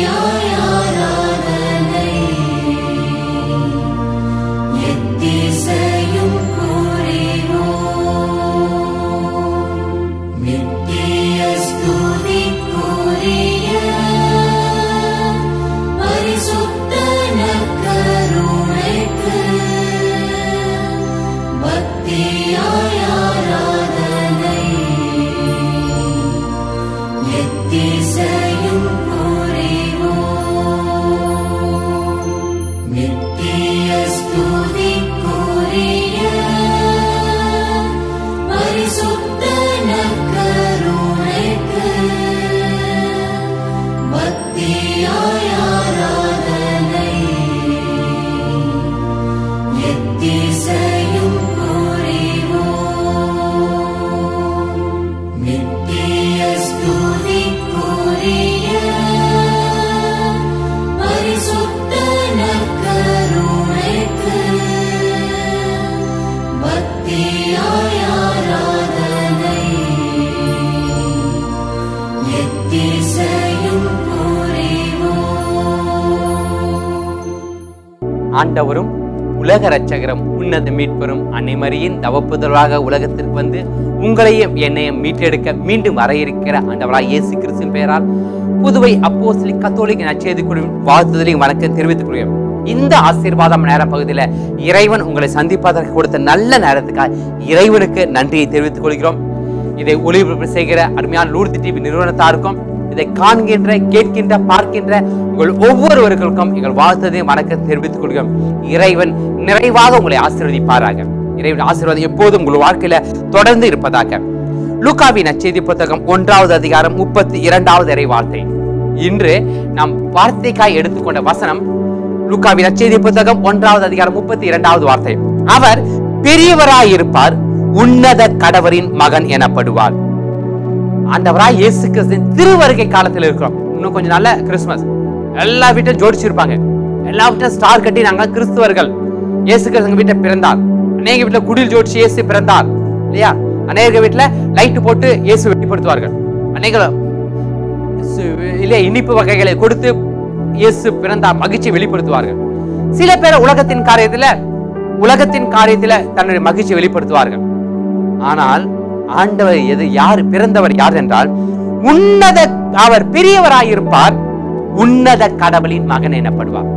பக்தியாய் ஆராதனை எத்திசையும் புரிவோம் நித்திய ஸ்துதிக்குரிய பரிசுத்த நற்கருணைக்கு பக்தியாய் ஆராதனை எத்திசையும் புரிவோம் நித்திய ஸ்துதிக்குரிய பரிசுத்த நற்கருணைக்கு பக்தியாய் ஆராதனை எத்திசையும் புரிவோம் நித்திய ஸ்துதிக்குரிய பரிசுத்த நற்கருணைக்கு பக்தியாய் ஆராதனை எத்திசையும் புரிவோம் ஆண்டவரும் உலக இரட்சகரும் உன்னத மீட்பெரும் அன்னைமரியின் தவப்புதலாக உலகத்திற்கு வந்து உங்களையும் என்னையும் மீட்டெடுக்க மீண்டும் வர இருக்கிற ஆண்டவராய் இயேசு கிறிஸ்துவின் பெயரால் புதுவை அப்போஸ்தலிக் கத்தோலிக்க நற்செய்தி குழுவின் வாழ்த்துதலையும் வணக்கம் தெரிவித்துக் கொள்கிறோம் இந்த ஆசீர்வாதம் நேர பகுதியில் இறைவன் உங்களை சந்திப்பதற்கு கொடுத்த நல்ல நேரத்துக்காக இறைவனுக்கு நன்றியை தெரிவித்துக் கொள்கிறோம் இதை ஒளிபரப்பு செய்கிற அருமையான லூர்தி டிவி நிறுவனத்தாருக்கும் இதை காண்கின்ற கேட்கின்ற பார்க்கின்ற உங்கள் ஒவ்வொருவர்களுக்கும் எங்கள் வாழ்த்ததையும் வணக்கம் தெரிவித்துக் கொள்கிறோம் இறைவன் நிறைவாக உங்களை ஆசீர்வதிப்பாராக இறைவன் ஆசீர்வாதம் எப்போதும் உங்கள் வாழ்க்கையில தொடர்ந்து இருப்பதாக லூகாவின் நற்செய்தி புத்தகம் ஒன்றாவது அதிகாரம் முப்பத்தி இரண்டாவது இறை வார்த்தை இன்று நாம் வார்த்தைக்காய் எடுத்துக்கொண்ட வசனம் லூகாவின் நற்செய்தி புத்தகம் ஒன்றாவது அதிகாரம் முப்பத்தி இரண்டாவது வார்த்தை அவர் பெரியவராயிருப்பார் உன்னத கடவரின் மகன் எனப்படுவார் ஆண்டவராய் இயேசு கிறிஸ்துவின் திருவருகை காலத்தில் இருக்கிறோம் இன்னும் கொஞ்ச நாள்ல கிறிஸ்துமஸ் எல்லா வீட்டும் ஜோடிச்சிருப்பாங்க எல்லா வீட்டும் ஸ்டார் கட்டி நாங்க கிறிஸ்துவர்கள் இயேசு கிறிஸ்து வீட்டை பிறந்தார் அநேக வீட்டுல குடில் ஜோடிச்சு இயேசு பிறந்தார் இல்லையா அநேக வீட்டுல லைட் போட்டு இயேசு வெளிப்படுத்துவார்கள் அநேக சு- இல்லையா இனிப்பு வகைகளை கொடுத்து இயேசு பிறந்தார் மகிழ்ச்சி வெளிப்படுத்துவார்கள் சில பேர் உலகத்தின் காரியத்துல உலகத்தின் காரியத்துல தன்னுடைய மகிழ்ச்சி வெளிப்படுத்துவார்கள் ஆனால் ஆண்டவர் எது யார் பிறந்தவர் யார் என்றால் உன்னத அவர் பெரியவராயிருப்பார் உன்னத கடவுளின் மகன் எனப்படுவார்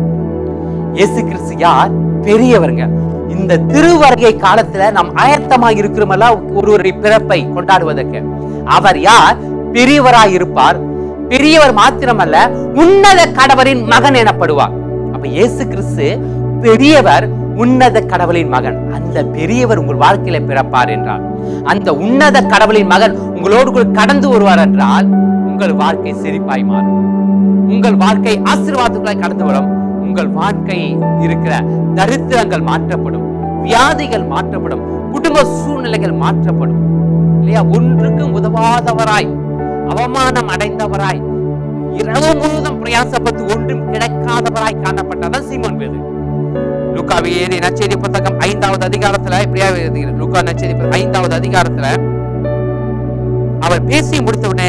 இயேசு கிறிஸ்து யார் பெரியவருங்க இந்த திருவருகை காலத்துல நாம் ஆயத்தமாக இருக்கிறோமல்ல ஒருவருடைய பிறப்பை கொண்டாடுவதற்கு அவர் யார் பெரியவராயிருப்பார் பெரியவர் மாத்திரமல்ல உன்னத கடவுளின் மகன் எனப்படுவார் அப்ப இயேசு கிறிஸ்து பெரியவர் உன்னத கடவுளின் மகன் அந்த பெரியவர் உங்கள் வாழ்க்கையில பிறப்பார் என்றால் அந்த உன்னத கடவுளின் மகன் உங்களோடு கூட கடந்து வருவார் என்றால் உங்கள் வாழ்க்கை சிரிப்பாய் மாறும் உங்கள் வாழ்க்கை ஆசீர்வாதங்களாய் கடந்து வரும் உங்கள் வாழ்க்கை இருக்கிற தரித்திரங்கள் மாற்றப்படும் வியாதிகள் மாற்றப்படும் குடும்ப சூழ்நிலைகள் மாற்றப்படும் இல்லையா ஒன்றுக்கும் உதவாதவராய் அவமானம் அடைந்தவராய் இரவு முழுவதும் பிரயாசப்பட்டு ஒன்றும் கிடைக்காதவராய் காணப்பட்டதான் சீமோன் பேது லூக்காவி ஏறி நச்செய்தி புத்தகம் ஐந்தாவது அதிகாரத்துல இப்படியா எழுதுகிறது. லூக்கா நச்செய்தி புத்தகம் ஐந்தாவது அதிகாரத்துல அவர் பேசி முடித்த உடனே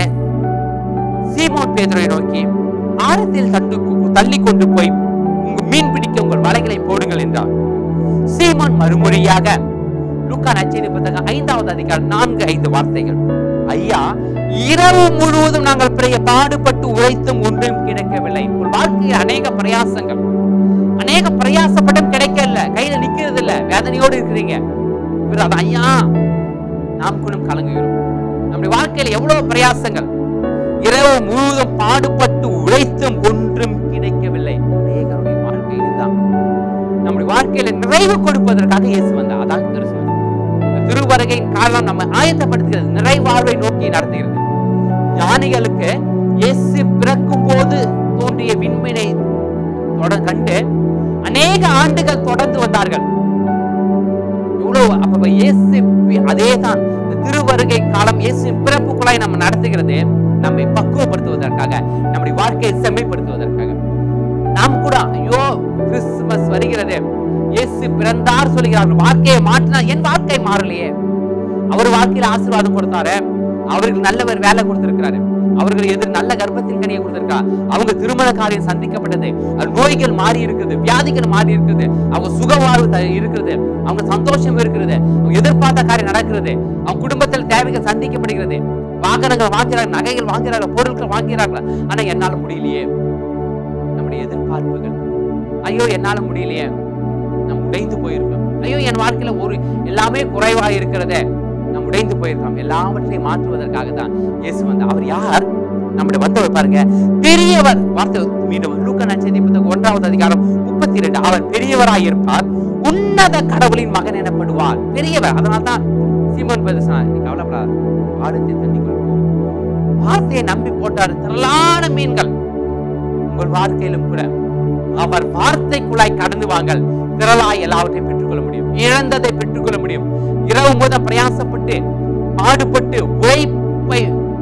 சீமோன் பேதுரை நோக்கி ஆழத்தில் தண்டு தள்ளி கொண்டு போய் உங்க மீன் பிடிக்க உங்கள் வலைகளை போடுங்கள் என்றார் சீமோன் மறுமொழியாக லூக்கா நச்செய்தி புத்தகம் ஐந்தாவது அதிகாரம் நான்கு ஐந்து வார்த்தைகள் ஐயா இரவு முழுவதும் நாங்கள் பிறைய பாடுபட்டு உழைத்தும் ஒன்றும் கிடைக்கவில்லை உங்கள் வாழ்க்கையில் அநேக பிரயாசங்கள் அநேக பிரயாசப்பட்டும் கிடைக்கல கையில நிக்கிறது இல்ல வேதனையோடு இருக்கிறீங்க இவர் அது ஐயா நாம் கூட கலங்குகிறோம் நம்முடைய வாழ்க்கையில எவ்வளவு பிரயாசங்கள் இரவு முழுவதும் பாடுபட்டு உழைத்தும் ஒன்றும் கிடைக்கவில்லை அநேகருடைய வாழ்க்கையில் இதுதான் நம்முடைய வாழ்க்கையில நிறைவு கொடுப்பதற்காக இயேசு வந்தார் அதான் கிறிஸ்துமஸ் இந்த திருவருகையின் காலம் நம்ம ஆயத்தப்படுத்துகிறது நிறைவாழ்வை நோக்கி நடத்துகிறது ஞானிகளுக்கு இயேசு பிறக்கும் போது தோன்றிய விண்மினை தொட கண்டு அநேக ஆண்டுகள் தொடர்ந்து வந்தார்கள் இவ்வளவு அப்ப இயேசு பி- அதேதான் இந்த திருவருகை காலம் இயேசு பிறப்புக்குள்ளாய் நம்ம நடத்துகிறது நம்மை பக்குவப்படுத்துவதற்காக நம்முடைய வாழ்க்கையை செம்மைப்படுத்துவதற்காக நாம் கூட ஐயோ கிறிஸ்துமஸ் வருகிறது இயேசு பிறந்தார் சொல்கிறார் வாழ்க்கையை மாற்றினா என் வாழ்க்கை மாறலையே அவர் வாழ்க்கையில ஆசீர்வாதம் கொடுத்தாரு அவருக்கு நல்லவர் வேலை கொடுத்திருக்கிறாரு அவர்கள் எதிர் நல்ல கர்ப்பத்தின் கனியை கொடுத்திருக்கா அவங்க திருமண காரியம் சந்திக்கப்பட்டது அது நோய்கள் மாறி இருக்குது வியாதிகள் மாறி இருக்குது அவங்க சுகவாழ்வு த- இருக்கிறது அவங்க சந்தோஷம் இருக்கிறது அவங்க எதிர்பார்த்த காரியம் நடக்கிறது அவங்க குடும்பத்தில் தேவைகள் சந்திக்கப்படுகிறது வாகனங்கள் வாங்கிறார்கள் நகைகள் வாங்கிறார்கள் பொருட்கள் வாங்கிறார்கள் ஆனா என்னால முடியலையே நம்முடைய எதிர்பார்ப்புகள் ஐயோ என்னால முடியலையே நம்ம உடைந்து போயிருக்கோம் ஐயோ என் வாழ்க்கையில ஒரு எல்லாமே குறைவா இருக்கிறதே நாம் உடைந்து போயிருக்கோம் எல்லாவற்றையும் மாற்றுவதற்காக தான் இயேசு வந்து அவர் யார் நம்முடைய வந்தவர் பாருங்க பெரியவர் வார்த்தை மீண்டும் லூக்கா நட்சத்திர புத்தகம் ஒன்றாவது அதிகாரம் முப்பத்தி இரண்டு அவர் பெரியவராய் இருப்பார் உன்னத கடவுளின் மகன் எனப்படுவார் பெரியவர் அதனால தான் சீமோன் பேதுரு சொன்னார் நீ கவலைப்படாத ஆழத்தை தண்ணி கொடுப்போம் வார்த்தையை நம்பி போட்டார் திரளான மீன்கள் உங்கள் வாழ்க்கையிலும் கூட அவர் வார்த்தைக்குள்ளாய் கடந்து வாங்கள் திரளாய் எல்லாவற்றையும் பெற்றுக்கொள்ள முடியும் இழந்ததை பெற்றுக்கொள்ள முடியும் இரவு முதல் பிரயாசப்பட்டு பாடுபட்டு உழைப்பை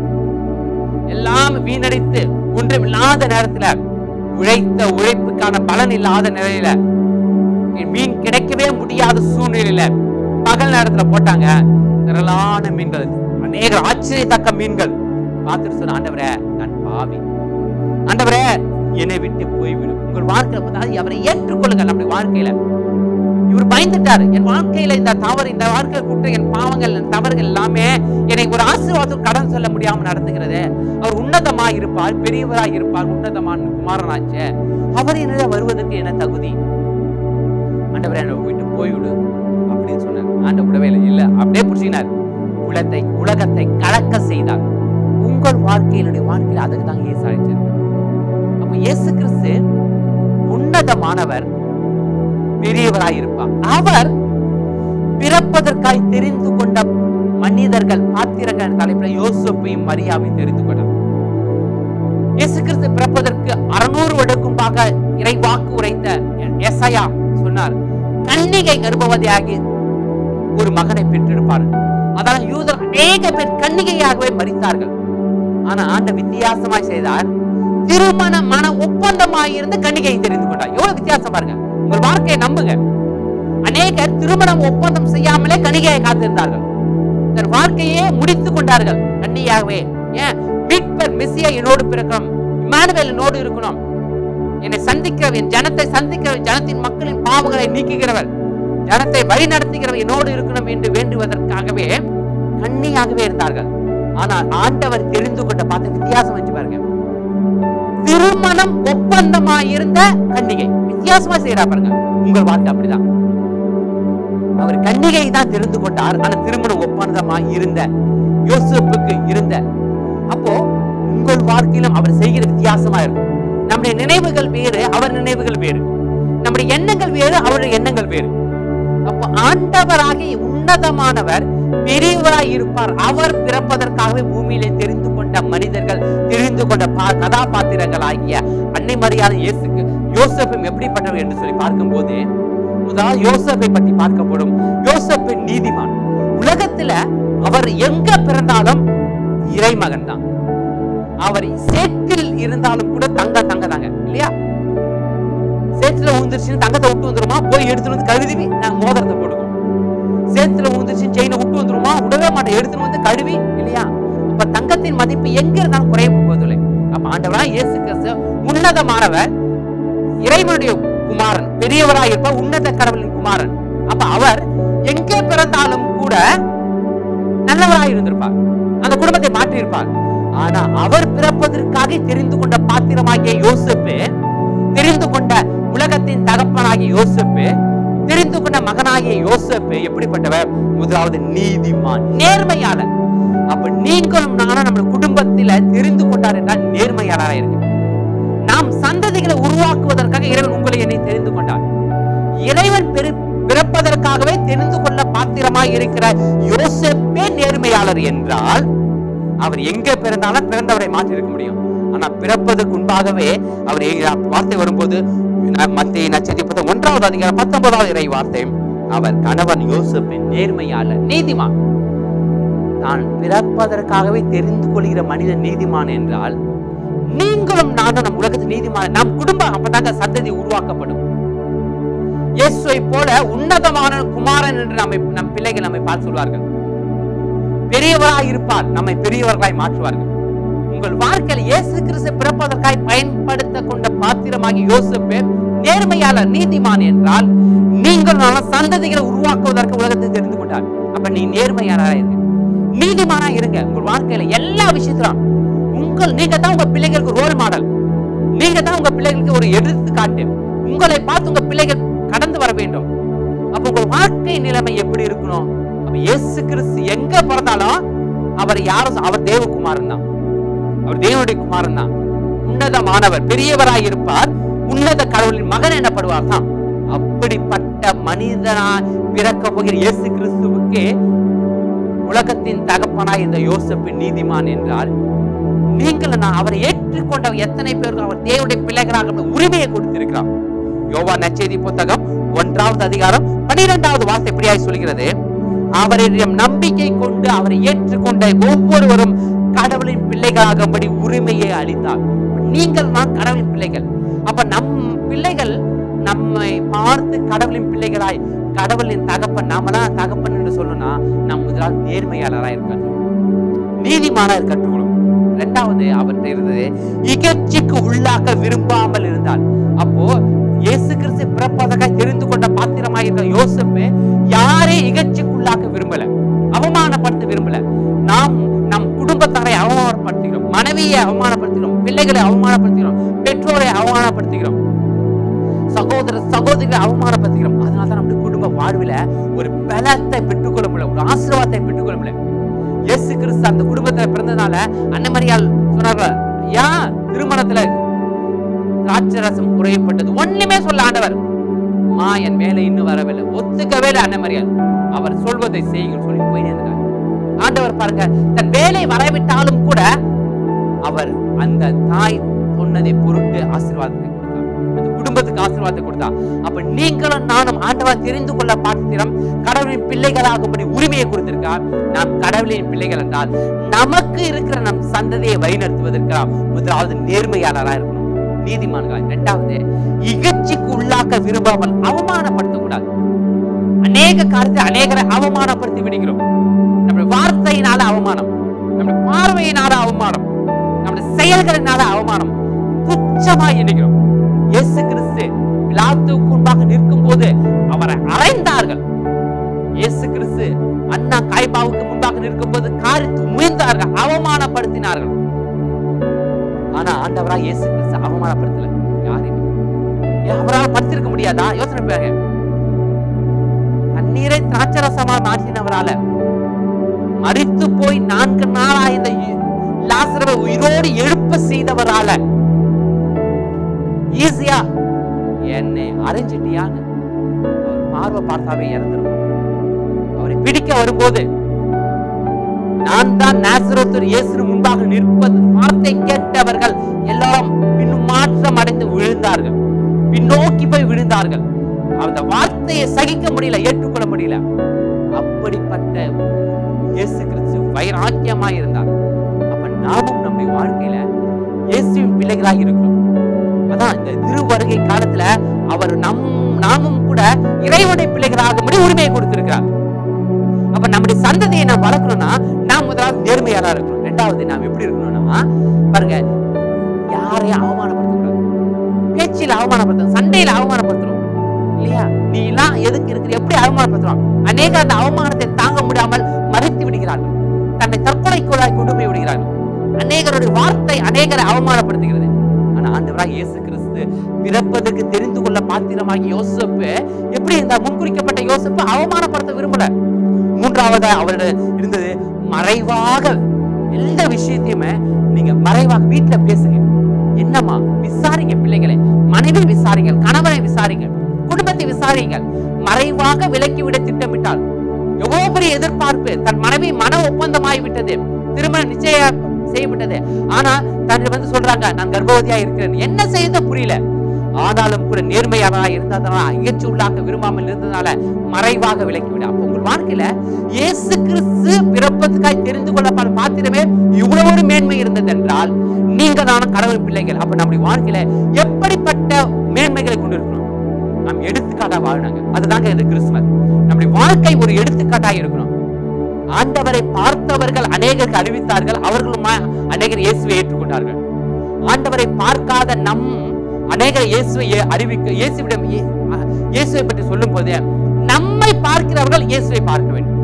எல்லாம் வீணடித்து ஒன்றும் இல்லாத நேரத்துல உழைத்த உழைப்புக்கான பலன் இல்லாத நிலையில மீன் கிடைக்கவே முடியாத சூழ்நிலையில பகல் நேரத்துல போட்டாங்க திரளான மீன்கள் அநேக ஆச்சரியத்தக்க மீன்கள் பார்த்துட்டு சொன்ன ஆண்டவரே நான் பாவி ஆண்டவரே என்னை விட்டு போய்விடும் உங்கள் வாழ்க்கையில அதாவது அவரை ஏற்றுக்கொள்ளுங்கள் நம்முடைய வாழ்க்கையில இவர் பயந்துட்டாரு என் வாழ்க்கையில இந்த தவறு இந்த வாழ்க்கையில குற்றம் என் பாவங்கள் என் தவறுகள் எல்லாமே என்னை ஒரு ஆசீர்வாதம் கடன் சொல்ல முடியாம நடத்துகிறது அவர் உன்னதமா இருப்பார் பெரியவராய் இருப்பார் உன்னதமான குமாரனாச்சே அவர் என்னிடம் வருவதற்கு என்ன தகுதி ஆண்டவரே என்னை விட்டு போய்விடு அப்படின்னு சொன்னார் ஆண்ட விடவே இல்லை இல்ல அப்படியே புடிச்சினார் உலகத்தை உலகத்தை கலக்க செய்தார் உங்கள் வாழ்க்கையினுடைய வாழ்க்கையில் அதுக்கு தான் இயேசு அழைச்சிருக்கார் அப்ப இயேசு கிறிஸ்து உன்னதமானவர் பெரியவராய் இருப்பார் அவர் பிறப்பதற்காய் தெரிந்து கொண்ட மனிதர்கள் பாத்திரங்கள் தலைப்பில் யோசப்பையும் மரியாவையும் தெரிந்து கொண்டார் இயேசு கிறிஸ்து பிறப்பதற்கு அறுநூறு வருடக்கும்பாக இறை வாக்கு உரைத்த எஸ்ஐயா சொன்னார் கன்னிகை கர்ப்பவதியாகி ஒரு மகனை பெற்றெடுப்பார் அதனால் யூதர் அநேக பேர் கன்னிகையாகவே மறித்தார்கள் ஆனா ஆண்ட வித்தியாசமாய் செய்தார் திருமண மன ஒப்பந்தமாய் இருந்து கன்னிகையை தெரிந்து கொண்டார் எவ்வளவு வித்தியாசம் பாருங்க உங்கள் வாழ்க்கையை நம்புங்க அநேகர் திருமணம் ஒப்பந்தம் செய்யாமலே கன்னிகையை காத்திருந்தார்கள் தன் வாழ்க்கையே முடித்துக் கொண்டார்கள் கன்னியாகவே ஏன் மீட்பர் மெஸ்ஸியா என்னோடு பிறக்கணும் இமானுவேல் என்னோடு இருக்கணும் என்னை சந்திக்கிறவர் என் ஜனத்தை சந்திக்கிறவர் ஜனத்தின் மக்களின் பாவங்களை நீக்குகிறவர் ஜனத்தை வழி நடத்துகிறவர் என்னோடு இருக்கணும் என்று வேண்டுவதற்காகவே கண்ணியாகவே இருந்தார்கள் ஆனால் ஆண்டவர் தெரிந்து கொண்ட பார்த்து வித்தியாசம் வச்சு பாருங்க திருமணம் ஒப்பந்தமாயிருந்த கன்னிகை வித்தியாசமா செய்யறா பாருங்க உங்கள் வாழ்க்கை அப்படிதான் அவர் கன்னிகை தான் தெரிந்து கொண்டார் ஆனா திருமணம் ஒப்பந்தமாய் இருந்த யோசேப்புக்கு இருந்த அப்போ உங்கள் வாழ்க்கையிலும் அவர் செய்கிற வித்தியாசமா இருக்கும் நம்முடைய நினைவுகள் வேறு அவர் நினைவுகள் வேறு நம்முடைய எண்ணங்கள் வேறு அவருடைய எண்ணங்கள் வேறு அப்போ ஆண்டவராகி உன்னதமானவர் பெரியவராய் இருப்பார் அவர் பிறப்பதற்காகவே பூமியிலே தெரிந்து கொண்ட மனிதர்கள் தெரிந்து கொண்ட பா- கதாபாத்திரங்கள் ஆகிய அன்னை மரியாதை இயேசுக்கு யோசப்பும் எப்படிப்பட்டவர் என்று சொல்லி பார்க்கும்போது முதலாவது யோசப்பை பற்றி பார்க்கப்படும் யோசப்பு நீதிமான் உலகத்துல அவர் எங்க பிறந்தாலும் இறைமகன் தான் அவர் சேற்றில் இருந்தாலும் கூட தங்க தங்க தாங்க இல்லையா சேத்துல ஊந்துருச்சுன்னு தங்கத்தை விட்டு வந்துருமா போய் எடுத்துட்டு வந்து கழுவி நாங்க மோதிரத்தை போட்டுக்கோம் சேத்துல ஊந்துருச்சு செயினை விட்டு வந்துருமா விடவே மாட்டோம் எடுத்துட்டு வந்து கழுவி இல்லையா அப்ப தங்கத்தின் மதிப்பு எங்க இருந்தாலும் குறைய போவதில்லை அப்ப ஆண்டவரா இயேசு கிறிஸ்து உன்னதமானவர் இறைவனுடைய குமாரன் பெரியவராய் இருப்பார் உன்னத கடவுளின் குமாரன் அப்ப அவர் எங்கே பிறந்தாலும் கூட நல்லவராய் இருந்திருப்பார் அந்த குடும்பத்தை மாற்றி இருப்பார் ஆனா அவர் பிறப்பதற்காக தெரிந்து கொண்ட பாத்திரமாகிய யோசேப்பு தெரிந்து கொண்ட உலகத்தின் தகப்பனாகிய யோசேப்பு தெரிந்து கொண்ட மகனாகிய யோசேப்பு எப்படிப்பட்டவர் முதலாவது நீதிமான் நேர்மையாளர் அப்ப நீங்களும் நானும் நம்ம குடும்பத்தில தெரிந்து கொண்டார் என்றால் நேர்மையாளராக இருக்கு நாம் சந்ததிகளை உருவாக்குவதற்காக இறைவன் உங்களை என்னை தெரிந்து கொண்டார் இறைவன் பெரு- பிறப்பதற்காகவே தெரிந்து கொள்ள பாத்திரமாய் இருக்கிற யோசேப்பே நேர்மையாளர் என்றால் அவர் எங்க பிறந்தாலும் பிறந்தவரை மாற்றி இருக்க முடியும் ஆனா பிறப்பதற்கு முன்பாகவே அவர் எ- வார்த்தை வரும்போது மத்திய நட்சத்திர ஒன்றாவது அதிகாரம் பத்தொன்பதாவது இறை வார்த்தை அவர் கணவன் யோசேப்பின் நேர்மையாளர் நீதிமான் தான் பிறப்பதற்காகவே தெரிந்து கொள்கிற மனிதன் நீதிமான் என்றால் நீங்களும் நானும் நம் உலகத்தில் நீதிமான் நம் குடும்பம் அப்பதாங்க சந்ததி உருவாக்கப்படும் இயேசுவை போல உன்னதமான குமாரன் என்று நம்மை நம் பிள்ளைகள் நம்மை பார்த்து சொல்வார்கள் பெரியவராய் இருப்பார் நம்மை பெரியவர்களாய் மாற்றுவார்கள் உங்கள் வாழ்க்கையில் இயேசு கிறிஸ்து பிறப்பதற்காய் பயன்படுத்த கொண்ட பாத்திரமாகி யோசிப்பு நேர்மையாளர் நீதிமான் என்றால் நீங்கள் நல்ல சந்ததிகளை உருவாக்குவதற்கு உலகத்தை தெரிந்து கொண்டார் அப்ப நீ நேர்மையாளரா இருங்க நீதிமானா இருங்க உங்கள் வாழ்க்கையில எல்லா விஷயத்திலும் உங்கள் நீங்க தான் உங்க பிள்ளைகளுக்கு ரோல் மாடல் நீங்க தான் உங்க பிள்ளைகளுக்கு ஒரு எடுத்துக்காட்டு உங்களை பார்த்து உங்க பிள்ளைகள் கடந்து வர வேண்டும் அப்ப உங்க வாழ்க்கை நிலைமை எப்படி இருக்கணும் அப்ப இயேசு கிறிஸ்து எங்க பிறந்தாலும் அவர் யாரும் அவர் தேவகுமாரன் தான் அவர் தேவனுடைய குமாரன் தான் உன்னதமானவர் பெரியவராய் இருப்பார் உன்னத கடவுளின் மகன் எனப்படுவார் தான் அப்படிப்பட்ட மனிதனா பிறக்க போகிற இயேசு கிறிஸ்துவுக்கே உலகத்தின் தகப்பனாய் இந்த யோசப்பு நீதிமான் என்றால் நீங்கள் நான் அவரை ஏற்றுக்கொண்ட எத்தனை பேருக்கு அவர் தேவனுடைய பிள்ளைகளாக உரிமையை கொடுத்திருக்கிறார் யோவா நச்செய்தி புத்தகம் ஒன்றாவது அதிகாரம் பனிரெண்டாவது வார்த்தை இப்படியாய் சொல்கிறது அவரிடம் நம்பிக்கை கொண்டு அவரை ஏற்றுக்கொண்ட ஒவ்வொருவரும் கடவுளின் பிள்ளைகளாகும்படி உரிமையை அளித்தார் நீங்கள் நான் கடவுளின் பிள்ளைகள் அப்ப நம் பிள்ளைகள் நம்மை பார்த்து கடவுளின் பிள்ளைகளாய் கடவுளின் தகப்பன் நாமெல்லாம் தகப்பன் என்று சொல்லணும்னா நம் முதலாவது நேர்மையாளராய் இருக்கணும் நீதிமானா கற்றுக்கணும் இரண்டாவது அவர்கிட்ட இருந்தது இகழ்ச்சிக்கு உள்ளாக்க விரும்பாமல் இருந்தால் அப்போ இயேசு கிறிஸ்து பிறப்பதற்காக தெரிந்து கொண்ட பாத்திரமாக இருக்க யோசப்பு யாரே இகழ்ச்சிக்குள்ளாக்க விரும்பல அவமானப்படுத்த விரும்பல நாம் நம் குடும்பத்தாரை அவமானப்படுத்துகிறோம் மனைவியை அவமானப்படுத்துகிறோம் பிள்ளைகளை அவமானப்படுத்துகிறோம் பெற்றோரை அவமானப்படுத்துகிறோம் சகோதர சகோதரிகளை அவமானப்படுத்துகிறோம் அதனால தான் நம்முடைய குடும்ப வாழ்வில ஒரு பலத்தை பெற்றுக்கொள்ள முடியல ஒரு ஆசீர்வாதத்தை பெற்றுக்கொள்ள முடியல இயேசு கிறிஸ்து அந்த குடும்பத்துல பிறந்ததுனால அன்னமரியால் சொன்னாங்க ஐயா திருமணத்துல திராட்சரசம் குறையப்பட்டது ஒண்ணுமே சொல்ல ஆண்டவர் மா என் மேல இன்னும் வரவில்லை ஒத்துக்கவே இல்லை அன்னமரியால் அவர் சொல்வதை செய்யுங்கள் சொல்லி போய் இருந்தார் ஆண்டவர் பாருங்க தன் வேலை வரவிட்டாலும் கூட அவர் அந்த தாய் சொன்னதை பொருட்டு ஆசீர்வாதத்தை கொடுத்தார் அந்த குடும்பத்துக்கு ஆசீர்வாதத்தை கொடுத்தார் அப்ப நீங்களும் நானும் ஆண்டவர் தெரிந்து கொள்ள பாத்திரம் கடவுளின் பிள்ளைகளாகும்படி உரிமையை கொடுத்திருக்கார் நாம் கடவுளின் பிள்ளைகள் என்றால் நமக்கு இருக்கிற நம் சந்ததியை வழிநடத்துவதற்கு நாம் முதலாவது நேர்மையாளராக இருக்கணும் நீதிமான்களாய் இரண்டாவது இகழ்ச்சிக்கு உள்ளாக்க விரும்பாமல் அவமானப்படுத்தக்கூடாது அநேக காலத்தில் அநேகரை அவமானப்படுத்தி விடுகிறோம் நம்முடைய வார்த்தையினால அவமானம் நம்முடைய பார்வையினால அவமானம் நம்முடைய செயல்களினால அவமானம் துச்சமா எண்ணுகிறோம் இயேசு கிறிஸ்து பிலாத்துவுக்கு முன்பாக நிற்கும் போது அவரை அறைந்தார்கள் இயேசு கிறிஸ்து அண்ணா காய்பாவுக்கு முன்பாக நிற்கும் போது காரித்து முயன்றார்கள் அவமானப்படுத்தினார்கள் ஆனா ஆண்டவரா இயேசு கிறிஸ்து அவமானப்படுத்தல யாரையுமே ஏன் அவரால் படுத்திருக்க முடியாதா யோசனை பாருங்க தண்ணீரை திராட்சரசமா மாற்றினவரால மரித்து போய் நான்கு நாளா இந்த லாசரவை உயிரோடு எழுப்ப செய்தவரால ஈஸியா என்னை அரைஞ்சிட்டியான்னு அவர் பார்வை பார்த்தாவே இறந்துருக்கும் அவரை பிடிக்க வரும்போது நான் தான் நாசரத்தர் இயேசு முன்பாக நிற்பது வார்த்தை கேட்டவர்கள் எல்லாம் பின்னும் மாற்றம் அடைந்து விழுந்தார்கள் பின்னோக்கி போய் விழுந்தார்கள் அந்த வார்த்தையை சகிக்க முடியல ஏற்றுக்கொள்ள முடியல அப்படிப்பட்ட இயேசு கிறிஸ்து வைராக்கியமாய் இருந்தார் அப்ப நாமும் நம்முடைய வாழ்க்கையில இயேசுவின் பிள்ளைகளாக இருக்கிறோம் அதான் இந்த திருவருகை காலத்துல அவர் நம் நாமும் கூட இறைவனுடைய பிள்ளைகளாகும்படி உரிமையை கொடுத்திருக்கிறார் அப்ப நம்முடைய சந்ததியை நாம் வளர்க்கணும்னா நாம் முதலாவது நேர்மையாளா இருக்கணும் ரெண்டாவது நாம் எப்படி இருக்கணும்னா பாருங்க யாரையும் அவமானப்படுத்தக்கூடாது பேச்சில் அவமானப்படுத்தணும் சண்டையில அவமானப்படுத்தணும் இல்லையா நீ எல்லாம் எதுக்கு இருக்கிற எப்படி அவமானப்படுத்துறோம் அநேக அந்த அவமானத்தை தாங்க முடியாமல் மறைத்து விடுகிறார்கள் தன்னை தற்கொலைக்குள்ளாய் கொண்டு போய் விடுகிறார்கள் அநேகருடைய வார்த்தை அநேகரை அவமானப்படுத்துகிறது ஆனா ஆண்டவராக இயேசு கிறிஸ்து பிறப்பதற்கு தெரிந்து கொள்ள பாத்திரமாகி யோசப்பு எப்படி இந்த முன்குறிக்கப்பட்ட யோசப்பு அவமானப்படுத்த விரும்பல மூன்றாவது அவரோட இருந்தது மறைவாக எந்த விஷயத்தையுமே நீங்க மறைவாக வீட்டுல பேசுங்க என்னம்மா விசாரிங்க பிள்ளைகளை மனைவி விசாரிங்க கணவனை விசாரிங்க குடும்பத்தை விசாரிங்க மறைவாக விலக்கிவிட திட்டமிட்டால் எவ்வளவு பெரிய எதிர்பார்ப்பு தன் மனைவி மன ஒப்பந்தமாகி விட்டது திருமணம் நிச்சயம் செய்யப்பட்டது ஆனா தன் வந்து சொல்றாங்க நான் கர்ப்பவதியா இருக்கிறேன் என்ன செய்த புரியல ஆனாலும் கூட நேர்மையாளராக இருந்ததுனால அயற்சி உள்ளாக்க விரும்பாமல் இருந்ததுனால மறைவாக விலக்கிவிட அப்போ உங்கள் வாழ்க்கையில இயேசு கிறிஸ்து பிறப்பதுக்காய் தெரிந்து கொள்ளப்பட பாத்திரமே இவ்வளவு ஒரு மேன்மை இருந்தது என்றால் நீங்க நானும் கடவுள் பிள்ளைகள் அப்ப நம்முடைய வாழ்க்கையில எப்படிப்பட்ட மேன்மைகளை கொண்டு இருக்கணும் நாம் எடுத்துக்காட்டா வாழ்னாங்க அதுதாங்க இது கிறிஸ்துமஸ் நம்முடைய வாழ்க்கை ஒரு எடுத்துக்காட்டாக இருக்கணும் ஆண்டவரை பார்த்தவர்கள் அநேகருக்கு அறிவித்தார்கள் அவர்களும் அநேகர் இயேசுவை ஏற்றுக்கொண்டார்கள் ஆண்டவரை பார்க்காத நம் அநேகர் இயேசுவை ஏ- அறிவிக்க இயேசுவிடம் இயே- அஹ், இயேசுவை பற்றி சொல்லும் போது நம்மை பார்க்கிறவர்கள் இயேசுவை பார்க்க வேண்டும்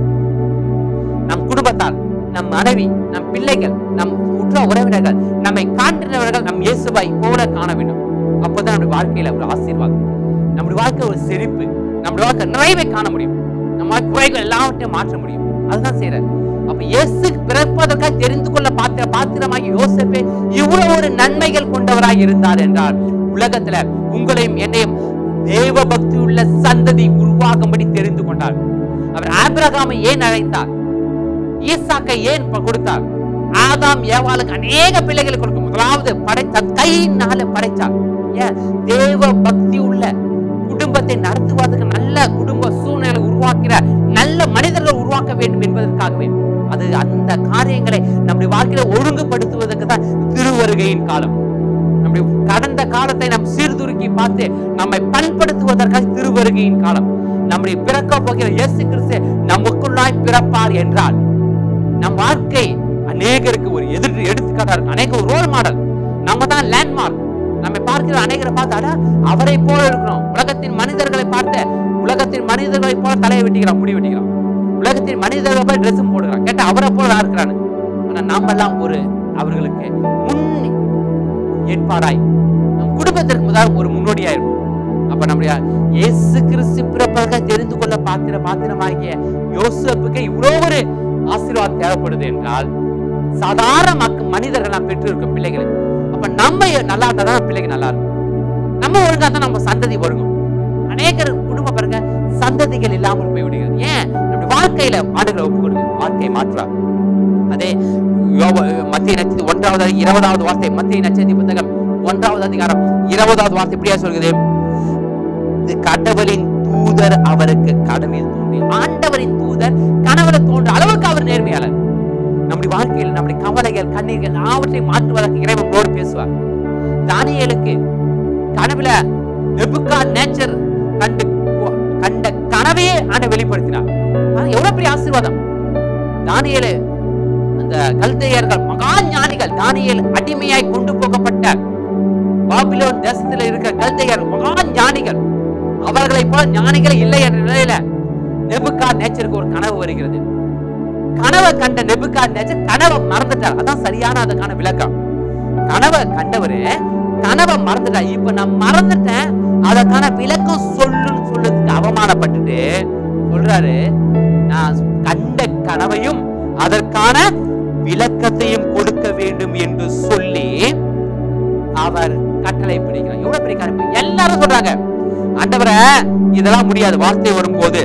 நம் குடும்பத்தார் நம் மனைவி நம் பிள்ளைகள் நம் உற்ற உறவினர்கள் நம்மை காண்கிறவர்கள் நம் இயேசுவை போல காண வேண்டும் அப்போதான் நம்முடைய வாழ்க்கையில ஒரு ஆசீர்வாதம் நம்முடைய வாழ்க்கை ஒரு செழிப்பு நம்முடைய வாழ்க்கை நிறைவை காண முடியும் நம்ம குறைகள் எல்லாவற்றையும் மாற்ற முடியும் அதுதான் செய்யற அப்ப இயேசு பிறப்பதற்காக தெரிந்து கொள்ள பாத்திர பாத்திரமாகி யோசேப்பே இவ்வளவு ஒரு நன்மைகள் கொண்டவராய் இருந்தார் என்றால் உலகத்துல உங்களையும் என்னையும் தேவ பக்தி உள்ள சந்ததி உருவாகும்படி தெரிந்து கொண்டார் அவர் ஆபிரகாமை ஏன் அழைத்தார் ஈசாக்கை ஏன் ப- கொடுத்தார் ஆதாம் ஏவாளுக்கு அநேக பிள்ளைகளை கொடுக்கும் முதலாவது படைத்த கையினால படைச்சார் ஏன் தேவ பக்தி உள்ள குடும்பத்தை நடத்துவதற்கு நல்ல குடும்ப சூழ்நிலை உருவாக்கிற நல்ல மனிதர்கள் உருவாக்க வேண்டும் என்பதற்காகவே அது அந்த காரியங்களை நம்முடைய வாழ்க்கையில ஒழுங்குபடுத்துவதற்கு தான் திருவருகையின் காலம் நம்முடைய கடந்த காலத்தை நாம் சீர்துருக்கி பார்த்து நம்மை பண்படுத்துவதற்காக திருவருகையின் காலம் நம்முடைய பிறக்க போகிற இயேசு கிறிஸ்து நமக்குள்ளாய் பிறப்பார் என்றால் நம் வாழ்க்கை அநேகருக்கு ஒரு எதிர் எடுத்துக்காட்டா இருக்கு அநேக ஒரு ரோல் மாடல் நம்ம தான் லேண்ட்மார்க் நம்மை பார்க்கிற அநேகரை பார்த்தாடா அவரை போல இருக்கிறோம் உலகத்தின் மனிதர்களை பார்த்து உலகத்தின் மனிதர்களை போல தலையை வெட்டிக்கிறான் முடி வெட்டிக்கிறான் உலகத்தின் மனிதர்களை போல ட்ரெஸ்ஸும் போடுகிறான் கேட்டா அவரை போல தான் இருக்கிறான்னு ஆனா நாம எல்லாம் ஒரு அவர்களுக்கு முன் ஏற்பாடாய் நம் குடும்பத்திற்கு முதல் ஒரு முன்னோடியா இருக்கும் அப்ப நம்முடைய இயேசு கிறிஸ்து பிறப்பாக தெரிந்து கொள்ள பாத்திர பாத்திரமாகிய யோசப்புக்கு இவ்வளோ ஒரு ஆசீர்வாதம் தேவைப்படுது என்றால் சாதாரண மக்கள் மனிதர்கள் நாம் பெற்றிருக்கும் பிள்ளைகளை அப்ப நம்ம நல்லா இருந்தா தான் பிள்ளைங்க நல்லா இருக்கும் நம்ம ஒழுங்கா தான் நம்ம சந்ததி வருகும் அநேகர் குடும்ப பாருங்க சந்ததிகள் இல்லாமல் போய் விடுகிறது ஏன் நம்முடைய வாழ்க்கையில ஆடுகளை ஒப்பு கொடுங்க வாழ்க்கையை மாற்றுவார் அதே யோப- மத்திய நட்சத்திர ஒன்றாவது இருபதாவது வார்த்தை மத்திய நட்சத்திர புத்தகம் ஒன்றாவது அதிகாரம் இருபதாவது வார்த்தை இப்படியா சொல்கிறது இது கடவுளின் தூதர் அவருக்கு கடமையில் தோன்றி ஆண்டவரின் தூதர் கனவுல தோன்ற அளவுக்கு அவர் நேர்மையாளர் நம்முடைய வாழ்க்கையில் நம்முடைய கவலைகள் கண்ணீர்கள் எல்லாவற்றையும் மாற்றுவதற்கு இறைவனோடு பேசுவார் தானியேலுக்கு கனவுல நெபுக்கா நேச்சர் கண்டு கண்ட கனவையே ஆண்ட வெளிப்படுத்தினார் பாருங்க, எவ்வளவு பெரிய ஆசீர்வாதம் தானியேலு அந்த கல்தையர்கள் மகா ஞானிகள் தானியேல் அடிமையாய் கொண்டு போகப்பட்ட பாபிலோன் தேசத்தில் இருக்கிற கல்தையர் மகா ஞானிகள் அவர்களை போல ஞானிகள் இல்லை என்ற நிலையில நெபுக்கா நேச்சருக்கு ஒரு கனவு வருகிறது கனவை கண்ட நெபுக்கா நேச்சர் கனவை மறந்துட்டார் அதான் சரியான அதுக்கான விளக்கம் கனவை கண்டவரு கனவை மறந்துட்டார் இப்ப நான் மறந்துட்டேன் அதற்கான விளக்கம் சொல்லுன்னு சொல்றதுக்கு அவமானப்பட்டுட்டு சொல்றாரு நான் கண்ட கனவையும் அதற்கான விளக்கத்தையும் கொடுக்க வேண்டும் என்று சொல்லி அவர் கட்டளை பிடிக்கிறார் எவ்வளவு பெரிய காரியம் எல்லாரும் சொல்றாங்க ஆண்டவரே இதெல்லாம் முடியாது வார்த்தை வரும்போது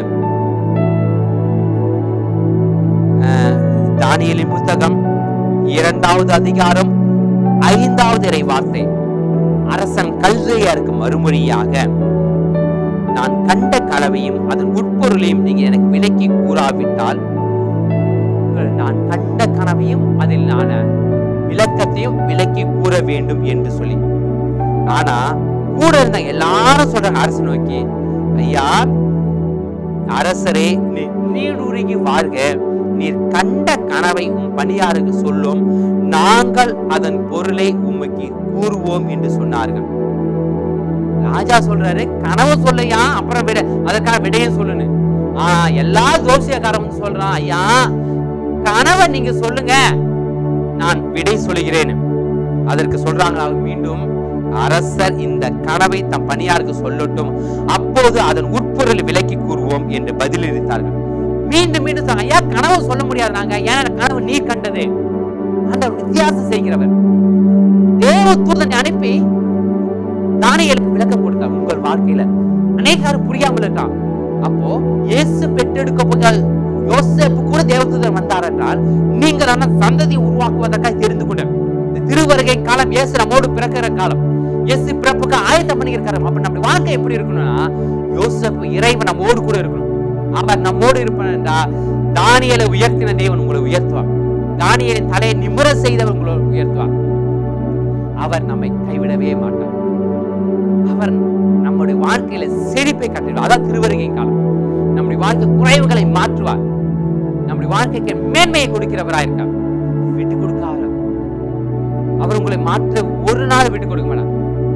அஹ், தானியேலின் புத்தகம் இரண்டாவது அதிகாரம் ஐந்தாவது இறை வார்த்தை அரசன் கல்தையருக்கு மறுமொழியாக நான் கண்ட கலவையும் அதன் உட்பொருளையும் நீங்க எனக்கு விலக்கி கூறாவிட்டால் நான் கண்ட கனவையும் அதில் நான் விளக்கத்தையும் விலக்கி கூற வேண்டும் என்று சொல்லி ஆனா கூட இருந்த எல்லாரும் சொல்றாங்க அரசு நோக்கி ஐயா அரசரே நீ நீடுருகி வாழ்க நீர் கண்ட கனவை உம் பணியாருக்கு சொல்லும் நாங்கள் அதன் பொருளை உமக்கு கூறுவோம் என்று சொன்னார்கள் ராஜா சொல்றாரு கனவு சொல்லையா அப்புறம் விட அதற்கான விடையும் சொல்லுன்னு ஆனா எல்லா ஜோசியக்காரன் சொல்றான் ஐயா கனவை நீங்க சொல்லுங்க நான் விடை சொல்லுகிறேன் அதற்கு சொல்றாங்க அவர் மீண்டும் அரசர் இந்த கனவை தம் பணியாருக்கு சொல்லட்டும் அப்போது அதன் உட்பொருள் விலக்கி கூறுவோம் என்று பதிலளித்தார்கள் மீண்டும் மீண்டும் சொன்னாங்க, ஐயா கனவு சொல்ல முடியாது நாங்க ஏன்னா கனவு நீ கண்டது ஆண்டவர் வித்தியாசம் செய்கிறவர் தேவ தூதனை அனுப்பி தானியலுக்கு விளக்கம் கொடுத்தார் உங்கள் வாழ்க்கையில அநேகர் புரியாமல் இருக்கான் அப்போ இயேசு பெற்றெடுக்க போகிற யோசேப்பு கூட தேவதூதர் வந்தார் என்றால் நீங்கள் அந்த சந்ததி உருவாக்குவதற்காக தெரிந்து கொண்டு இந்த திருவருகை காலம் இயேசு நம்மோடு பிறக்கிற காலம் இயேசு பிறப்புக்கு ஆயத்தம் பண்ணியிருக்காரு அப்ப நம்முடைய வாழ்க்கை எப்படி இருக்கணும்னா யோசேப்பு இறைவன் நம்மோடு கூட இருக்கணும் அவர் நம்மோடு இருப்பார் என்றால் தானியலை உயர்த்தின தேவன் உங்களை உயர்த்துவார் தானியலின் தலையை நிமிர செய்தவர் உங்களை உயர்த்துவார் அவர் நம்மை கைவிடவே மாட்டார் அவர் நம்முடைய வாழ்க்கையில செழிப்பை கட்டிடுவார் அதான் திருவருகை காலம் நம்முடைய வாழ்க்கை குறைவுகளை மாற்றுவார் நம்முடைய வாழ்க்கைக்கு மேன்மையை கொடுக்கிறவராக இருக்கார் விட்டு கொடுக்காத அவர் உங்களை மாற்ற ஒரு நாள் விட்டு கொடுக்க மாட்டார்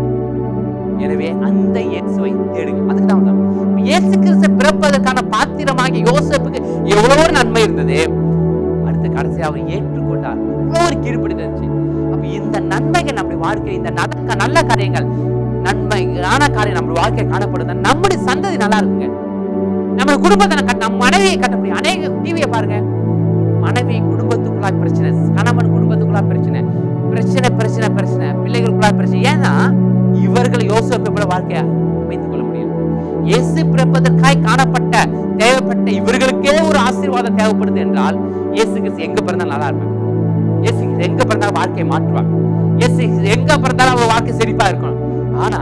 எனவே அந்த இயேசுவை தேடுங்க அதுக்கு தான் வந்தோம். இப்ப இயேசு கிறிஸ்து பிறப்பதற்கான பாத்திரமாகிய யோசேப்புக்கு எவ்வளவு நன்மை இருந்தது அடுத்து கடைசி அவர் ஏற்றுக்கொண்டார் ஒவ்வொரு கீழ்ப்படிதல் இருந்துச்சு அப்ப இந்த நன்மைகள் நம்முடைய வாழ்க்கையில் இந்த நடக்க நல்ல காரியங்கள் நன்மையான காரியம் நம்முடைய வாழ்க்கையில் காணப்படுது நம்முடைய சந்ததி நல்லா இருக்குங்க நம்ம குடும்பத்தை நான் கட்ட நம்ம மனைவியை கட்ட முடியும் அநேக டிவியை பாருங்க மனைவி குடும்பத்துக்குள்ளாய் பிரச்சனை கணவன் குடும்பத்துக்குள்ளாய் பிரச்சனை பிரச்சனை பிரச்சனை பிரச்சனை பிள்ளைகளுக்குள்ளாய் பிரச்சனை ஏன்னா இவர்கள் யோசிப்பை போல வாழ்க்கையை அமைத்துக் கொள்ள முடியும் இயேசு பிறப்பதற்காய் காணப்பட்ட தேவைப்பட்ட இவர்களுக்கே ஒரு ஆசீர்வாதம் தேவைப்படுது என்றால் இயேசு கிறிஸ்து எங்க பிறந்தா நல்லா இருப்பார் இயேசு கிறிஸ்து எங்க பிறந்தாலும் வாழ்க்கையை மாற்றுவார் இயேசு கிறிஸ்து எங்க பிறந்தாலும் அவர் வாழ்க்கை செழிப்பா இருக்கணும் ஆனா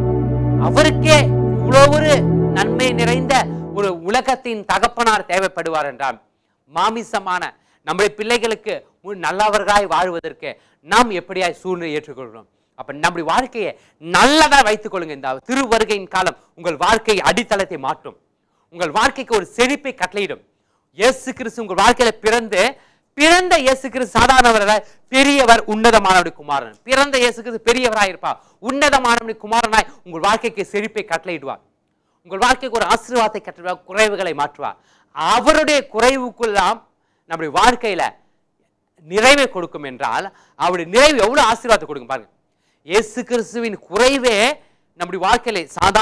அவருக்கே இவ்வளவு ஒரு நன்மை நிறைந்த ஒரு உலகத்தின் தகப்பனார் தேவைப்படுவார் என்றால் மாமிசமான நம்முடைய பிள்ளைகளுக்கு ஒரு நல்லவர்களாய் வாழ்வதற்கு நாம் எப்படியாய் சூழ்நிலை ஏற்றுக்கொள்கிறோம் அப்ப நம்முடைய வாழ்க்கையை நல்லதா வைத்துக் கொள்ளுங்க இந்த திருவருகையின் காலம் உங்கள் வாழ்க்கை அடித்தளத்தை மாற்றும் உங்கள் வாழ்க்கைக்கு ஒரு செழிப்பை கட்டளையிடும் இயேசு கிறிஸ்து உங்கள் வாழ்க்கையில பிறந்து பிறந்த இயேசு கிறிஸ்து சாதாரணவர பெரியவர் உன்னதமானவருடைய குமாரன் பிறந்த இயேசு கிறிஸ்து பெரியவராய் இருப்பார் உன்னதமானவருடைய குமாரனாய் உங்கள் வாழ்க்கைக்கு செழிப்பை கட்டளையிடுவார் உங்கள் வாழ்க்கைக்கு ஒரு ஆசீர்வாதத்தை கட்டுவார் குறைவுகளை மாற்றுவார் அவருடைய குறைவுக்குள்ளாம் நம்முடைய வாழ்க்கையில நிறைவை கொடுக்கும் என்றால் அவருடைய நிறைவு எவ்வளவு ஆசீர்வாதத்தை கொடுக்கும் பாருங்க இயேசு கிறிஸ்துவின் குறைவே நம்முடைய வாழ்க்கையில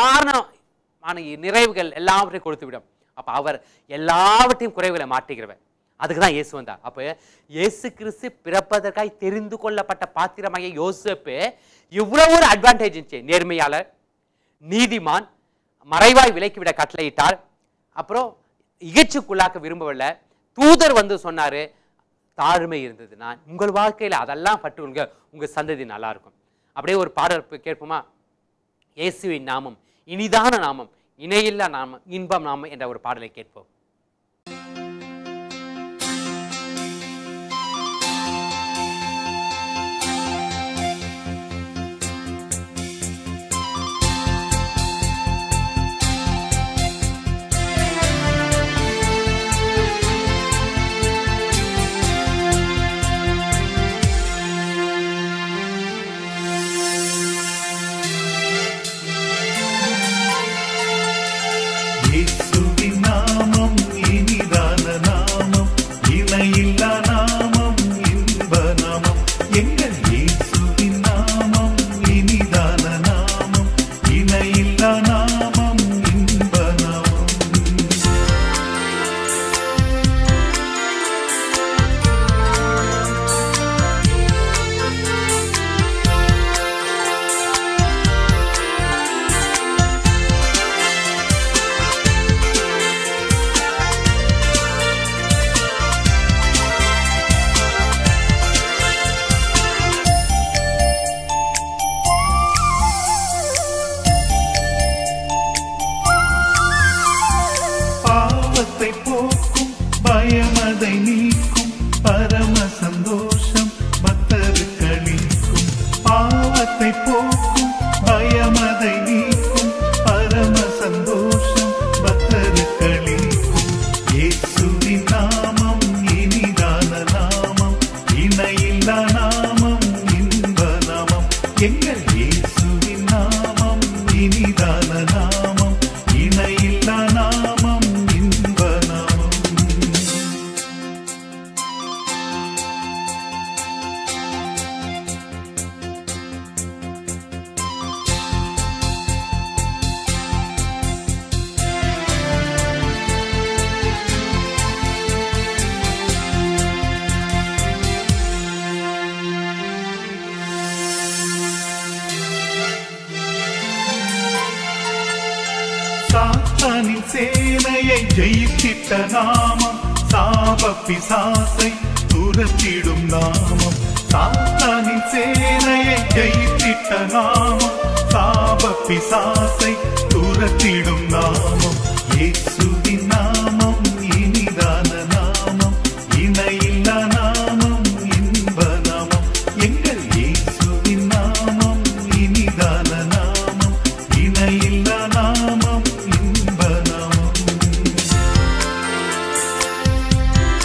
சாதாரணமான நிறைவுகள் எல்லாவற்றையும் கொடுத்து விடும் அப்ப அவர் எல்லாவற்றையும் குறைவுகளை மாற்றுகிறவர் அதுக்கு தான் இயேசு வந்தார் அப்ப இயேசு கிறிஸ்து பிறப்பதற்காய் தெரிந்து கொள்ளப்பட்ட பாத்திரமாகிய யோசேப்பு இவ்வளவு ஒரு அட்வான்டேஜ் இருந்துச்சு நேர்மையாளர் நீதிமான் மறைவாய் விலக்கி விட கட்டளையிட்டார் அப்புறம் இகழ்ச்சிக்குள்ளாக்க விரும்பவில்லை தூதர் வந்து சொன்னாரு தாழ்மை இருந்தது நான் உங்கள் வாழ்க்கையில அதெல்லாம் பட்டுங்க உங்க சந்ததி நல்லா இருக்கும் அப்படியே ஒரு பாடல் இப்ப கேட்போமா இயேசுவின் நாமம் இனிதான நாமம் இணையில்லா நாமம் இன்பம் நாமம் என்ற ஒரு பாடலை கேட்போம் இயேசுவின் நாமம் இனிதான நாமம் இணையில்லா நாமம் இன்ப நாமம் எங்கள் இயேசுவின் நாமம் இனிதான நாமம் இணையில்லா நாமம் இன்ப நாமம் பாவத்தை போக்கும் பயமதை நீக்கும் பரம சந்தோஷம் பக்தருக்கு அளிக்கும் பாவத்தை போக்கும் பயமதை நீக்கும் பரம சந்தோஷம் பக்தருக்கு அளிக்கும் இயேசுவின் நாமம் இனிதான நாமம் இணையில்லா நாமம் இன்ப நாமம் எங்கள் இயேசுவின் நாமம் இனிதான நாமம் இணையில்லா நாமம் இன்ப நாமம் சாத்தானின் சேனையை ஜெயித்திட்ட நாமம் சாப பிசாசை துரத்திடும் நாமம் சாத்தானின் சேனையை ஜெயித்திட்ட நாமம் சாப பிசாசை துரத்திடும் நாமம் இயேசுவின் நாமம் இனிதான நாமம் இணையில்லா நாமம் இன்ப நாமம் எங்கள் இயேசுவின் நாமம் இனிதான நாமம் இணையில்லா நாமம் இன்ப நாமம்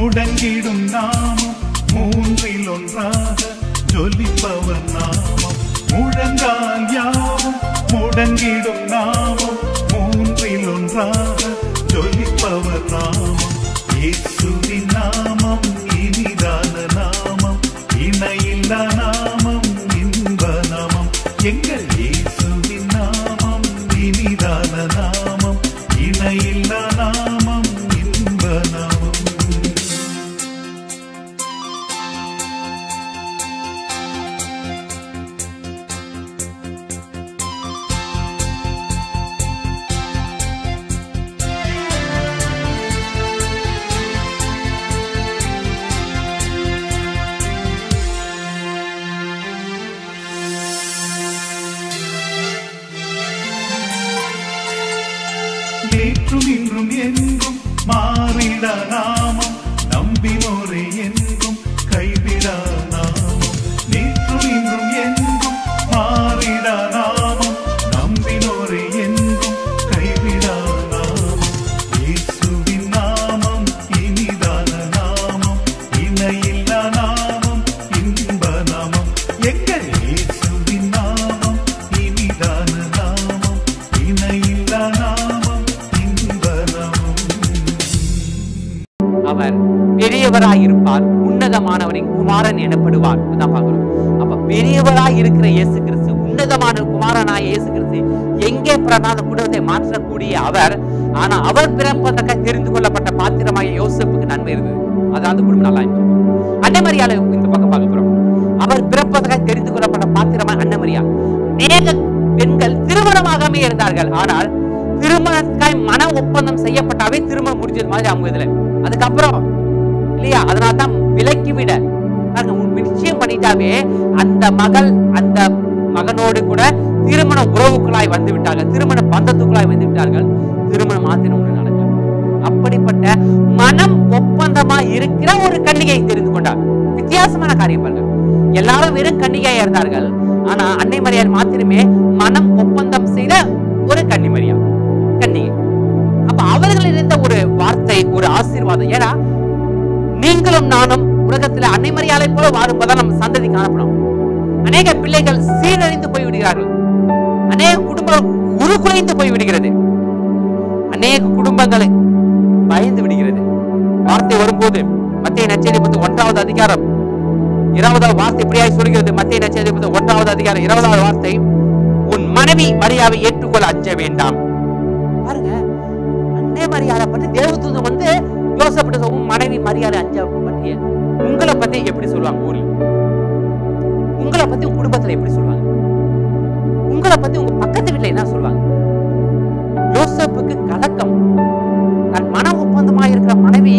முடங்கிடும் நாமம் மூன்றில் ஒன்றாக ஜொலிப்பவர் நாமம் முழங்கால் யாவும் முடங்கிடும் நாமம் மூன்றில் ஒன்றாக ஜொலிப்பவர் நாமம் இயேசுவின் நாமம் இனிதான நாமம் இணையில்லா நாமம் இன்ப நாமம் எங்கள் இயேசுவின் நாமம் இனிதான நாமம் இணையில்லா நாமம் இன்ப நாமம் நேற்றும் இன்றும் என்றும் மாறிட நாமம் நம்பினோரே என்றும் கைவிடா நாமம் நேற்றும் இன்றும் என்றும் மாறிட நாமம் நம்பினோரே என்றும் கைவிடா நாமம் இயேசுவின் நாமம் இனிதான நாமம் இணையில்லா நாமம் இன்ப நாமம் எங்கள் இயேசுவின் நாமம் இனிதான நாமம் இணையில்லா நாமம் இன்ப நாமம் அவர் பெரியவராய் இருப்பார் உன்னதமானவரின் குமாரன் எனப்படுவார் அதான் பார்க்கிறோம் அப்ப பெரியவராய் இருக்கிற இயேசு கிறிஸ்து உன்னதமான குமாரனாய் இயேசு கிறிஸ்து எங்கே பிறனாத குடும்பத்தை மாற்றக்கூடிய அவர் ஆனா அவர் பிறப்பதற்காக தெரிந்து கொள்ளப்பட்ட பாத்திரமாகிய யோசப்புக்கு நன்மை இருந்தது அதாவது குடும்பம் நல்லா இருந்துச்சு அன்னமரியால இந்த பக்கம் பார்க்க போறோம் அவர் பிறப்பதற்காக தெரிந்து கொள்ளப்பட்ட பாத்திரமாய் அன்னமரியால் அநேக பெண்கள் திருமணமாகாமே இருந்தார்கள் ஆனால் திருமணத்துக்காய் மன ஒப்பந்தம் செய்யப்பட்டாவே திருமணம் முடிஞ்சது மாதிரி அவங்க இதுல அதுக்கப்புறம் இல்லையா அதனால தான் விலக்கி விட பாருங்க, உன் நிச்சயம் பண்ணிட்டாவே அந்த மகள் அந்த மகனோடு கூட திருமண உறவுக்குள்ளாய் வந்து விட்டார்கள் திருமண பந்தத்துக்குள்ளாய் வந்து விட்டார்கள் திருமணம் மாத்திரம் ஒண்ணு நடக்கல அப்படிப்பட்ட மனம் ஒப்பந்தமா இருக்கிற ஒரு கன்னிகை தெரிந்து கொண்டார் வித்தியாசமான காரியம் பாருங்க எல்லாரும் வெறும் கன்னிகையா இருந்தார்கள் ஆனா அன்னை மரியாள் மாத்திரமே மனம் ஒப்பந்தம் செய்த ஒரு கன்னிமரியா கன்னிகை அப்ப அவர்கள் இருந்த ஒரு வார்த்தை ஒரு ஆசீர்வாதம் ஏன்னா நீங்களும் நானும் உலகத்துல அன்னை மரியாதை போல வாழும்போதுதான் நம்ம சந்ததி காணப்படும் அநேக பிள்ளைகள் சீரழிந்து போய் விடுகிறார்கள் அநேக குடும்பம் உருகுலைந்து போய் விடுகிறது அநேக குடும்பங்களை பயந்து விடுகிறது வார்த்தை வரும்போது மத்திய நச்செய்தி பத்தி ஒன்றாவது அதிகாரம் இருபதாவது வார்த்தை இப்படியாய் சொல்கிறது மத்திய நச்செய்தி பத்தி ஒன்றாவது அதிகாரம் இருபதாவது வார்த்தை உன் மனைவி மரியாதை ஏற்றுக்கொள்ள அஞ்ச வேண்டாம் பாருங்க அன்னை மரியாதை பற்றி தேவதூதன் வந்து யோசப்பட்டு சொல்ல, உன் மனைவி மரியாதை அஞ்ச பற்றிய உங்களை பத்தி எப்படி சொல்லுவாங்க ஊர்ல உங்களை பத்தி உங்க குடும்பத்துல எப்படி சொல்லுவாங்க உங்களை பத்தி உங்க பக்கத்து வீட்டுல என்ன சொல்லுவாங்க யோசப்புக்கு கலக்கம் தன் மன ஒப்பந்தமாக இருக்கிற மனைவி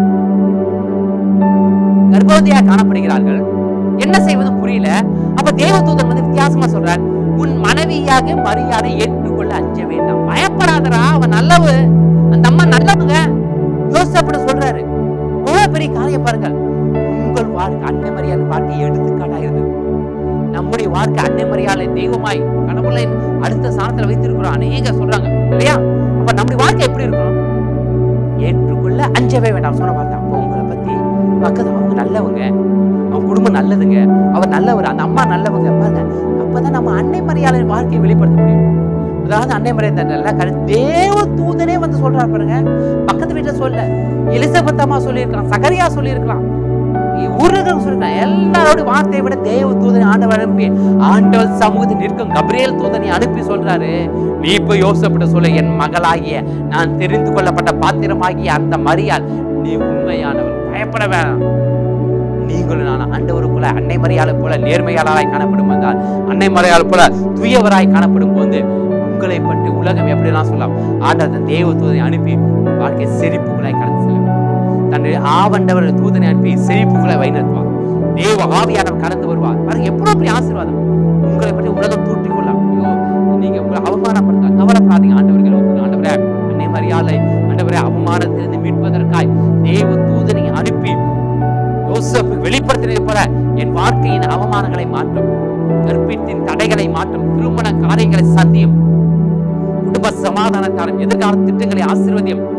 கர்ப்பவதியா காணப்படுகிறார்கள் என்ன செய்வது புரியல அப்ப தேவதூதன் வந்து வித்தியாசமா சொல்றார் உன் மனைவியாக மரியாதை ஏற்றுக்கொள்ள அஞ்ச வேண்டாம் பயப்படாதடா அவன் நல்லவு அந்த அம்மா நல்லவங்க யோசிப்பட சொல்றாரு எவ்வளவு பெரிய காரியம் பாருங்கள் உங்கள் வாழ்க்கை அன்னை மரியாதை வாழ்க்கை எடுத்துக்காட்டா இருந்தது நம்முடைய வாழ்க்கை அன்னை மரியாதை தெய்வமாய் கடவுளை அடுத்த ஸ்தானத்துல வைத்திருக்கிறோம் அநேக சொல்றாங்க இல்லையா அப்ப நம்முடைய வாழ்க்கை எப்படி இருக்கணும் ஏற்றுக்கொள்ள அஞ்சவே வேண்டாம் சொன்ன வார்த்தை அப்போ உங்களை பத்தி பக்கத்து அவங்க நல்லவங்க அவங்க குடும்பம் நல்லதுங்க அவர் நல்லவர் அந்த அம்மா நல்லவங்க பாருங்க அப்பதான் நம்ம அன்னை மரியாதை வாழ்க்கையை வெளிப்படுத்த முடியும் அதாவது அன்னை மரியாதை நல்ல கரு தேவ தூதனே வந்து சொல்றாரு பாருங்க பக்கத்து வீட்டுல சொல்ல எலிசபெத் அம்மா சொல்லியிருக்கலாம் சகரியா சொல்லியிருக்கலாம் ஊரக சொல்லிருக்கலாம் எல்லாரோட வார்த்தையை விட தேவ தூதனை ஆண்டவர் அனுப்பி ஆண்டவர் சமூகத்தில் நிற்கும் கபிரியல் தூதனை அனுப்பி சொல்றாரு நீ இப்ப யோசப்பட்டு சொல்ல என் மகளாகிய நான் தெரிந்து கொள்ளப்பட்ட பாத்திரமாகிய அந்த மரியாள் நீ உண்மையானவன் பயப்பட வேணாம் நீங்களும் நான் ஆண்டவருக்குள்ள அன்னை மரியாதை போல நேர்மையாளராய் காணப்படும் வந்தால் அன்னை மரியாதை போல தூயவராய் காணப்படும் போது உங்களை பற்றி உலகம் எப்படிலாம் சொல்லலாம் ஆண்டவர் தன் தேவ தூதனை அனுப்பி உன் வாழ்க்கை செழிப்புக்குள்ளாய் கடந்து செல்லும் தன்னுடைய ஆவண்டவர் தூதனை அனுப்பி செழிப்புக்குள்ளே வைநிறுத்துவார் தேவ ஆவியானவர் கடந்து வருவார் பாருங்க எவ்வளவு பெரிய ஆசீர்வாதம் உங்களை பற்றி உலகம் தூற்றிக் கொள்ளலாம் ஐயோ நீங்க உங்களை அவமானப்படுத்த கவலைப்படாதீங்க ஆண்டவர்கள் ஒப்புங்க. ஆண்டவரே அன்னை மரியாதை ஆண்டவரே அவமானத்திலிருந்து மீட்பதற்காய் தேவ தூதனை அனுப்பி யோசப்பு வெளிப்படுத்தினது போல என் வாழ்க்கையின் அவமானங்களை மாற்றும் கற்பித்தின் தடைகளை மாற்றும் திருமண காரியங்களை சந்தியும் குடும்ப சமாதானத்தாலும் எதிர்கால திட்டங்களை ஆசீர்வதியும்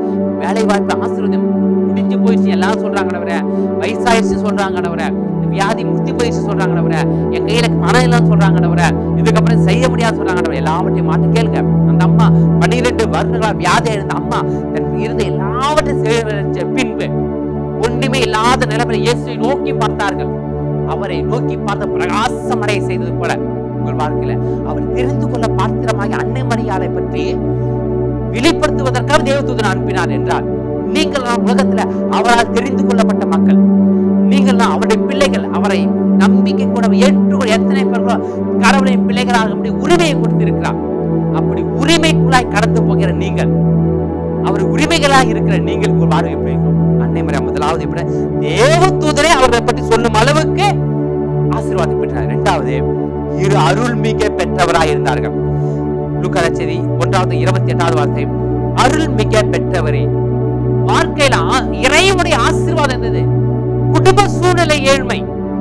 வேலை வாய்ப்பு ஆசீர்வாதம் முடிஞ்சு போயிடுச்சு எல்லாரும் சொல்றாங்க ஆண்டவரே வயசாயிடுச்சு சொல்றாங்க ஆண்டவரே வியாதி முத்தி போயிடுச்சு சொல்றாங்க ஆண்டவரே என் கையில பணம் இல்லைன்னு சொல்றாங்க ஆண்டவரே இதுக்கப்புறம் செய்ய முடியாது சொல்றாங்க ஆண்டவரே எல்லாவற்றையும் மாட்டு கேளுங்க அந்த அம்மா பன்னிரெண்டு வருடங்களா வியாதியா இருந்த அம்மா தன் இருந்த எல்லாவற்றையும் செய்ய பின்பு ஒன்றுமே இல்லாத நிலைமையில இயேசுவை நோக்கி பார்த்தார்கள் அவரை நோக்கி பார்த்த பிரகாசமடைய செய்தது போல உங்கள் வாழ்க்கையில அவர் தெரிந்து கொள்ள பாத்திரமாகிய அன்னை மரியாதை பற்றி வெளிப்படுத்துவதற்காக தேவதூதன் அனுப்பினார் என்றால் நீங்கள் நாம் உலகத்துல அவரால் தெரிந்து கொள்ளப்பட்ட மக்கள் நீங்கள் தான் அவருடைய பிள்ளைகள் அவரை நம்பிக்கை கூட ஏற்றுக்கொள்ள எத்தனை பேர்களோ கடவுளின் பிள்ளைகளாக அப்படி உரிமையை கொடுத்திருக்கிறார் அப்படி உரிமைக்குள்ளாய் கடந்து போகிற நீங்கள் அவர் உரிமைகளாக இருக்கிற நீங்கள் உங்கள் வாழ்வை பிழைக்கும் அன்னை மரியா முதலாவது இப்படி தேவதூதரே அவரை பற்றி சொல்லும் அளவுக்கு ஆசீர்வாதம் பெற்றார் இரண்டாவது இரு அருள்மிக பெற்றவராய் இருந்தார்கள் லூக்கா நற்செய்தி ஒன்றாவது இருபத்தி எட்டாவது வார்த்தை அருள்மிக பெற்றவரே வாழ்க்கையில ஆ- இறைவனுடைய ஆசீர்வாதம் இருந்தது குடும்ப சூழ்நிலை ஏழ்மை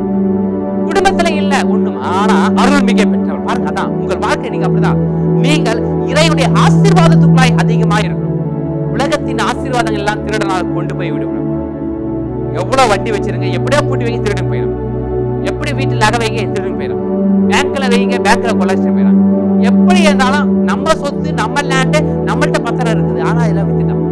குடும்பத்துல இல்ல ஒண்ணும் ஆனா அருள்மிக பெற்றவர் பாருங்க அதான் உங்கள் வாழ்க்கை நீங்க அப்படிதான் நீங்கள் இறைவனுடைய ஆசீர்வாதத்துக்குள்ளாய் அதிகமா இருக்கணும் உலகத்தின் ஆசீர்வாதங்கள் எல்லாம் திருடனால் கொண்டு போய் விடுவிடும் எவ்வளவு வட்டி வச்சிருங்க எப்படியோ பூட்டி வைங்க திருடன் போயிடும் எப்படி வீட்டில் நகை வைங்க திருடன் போயிடும் பேங்க்ல வைங்க பேங்க்ல கொலைச்சு போயிடும் எப்படி இருந்தாலும் நம்ம சொத்து நம்ம லேண்டு நம்மள்ட்ட பத்திரம் இருக்குது ஆனா இதெல்லாம் வித்துட்டோம்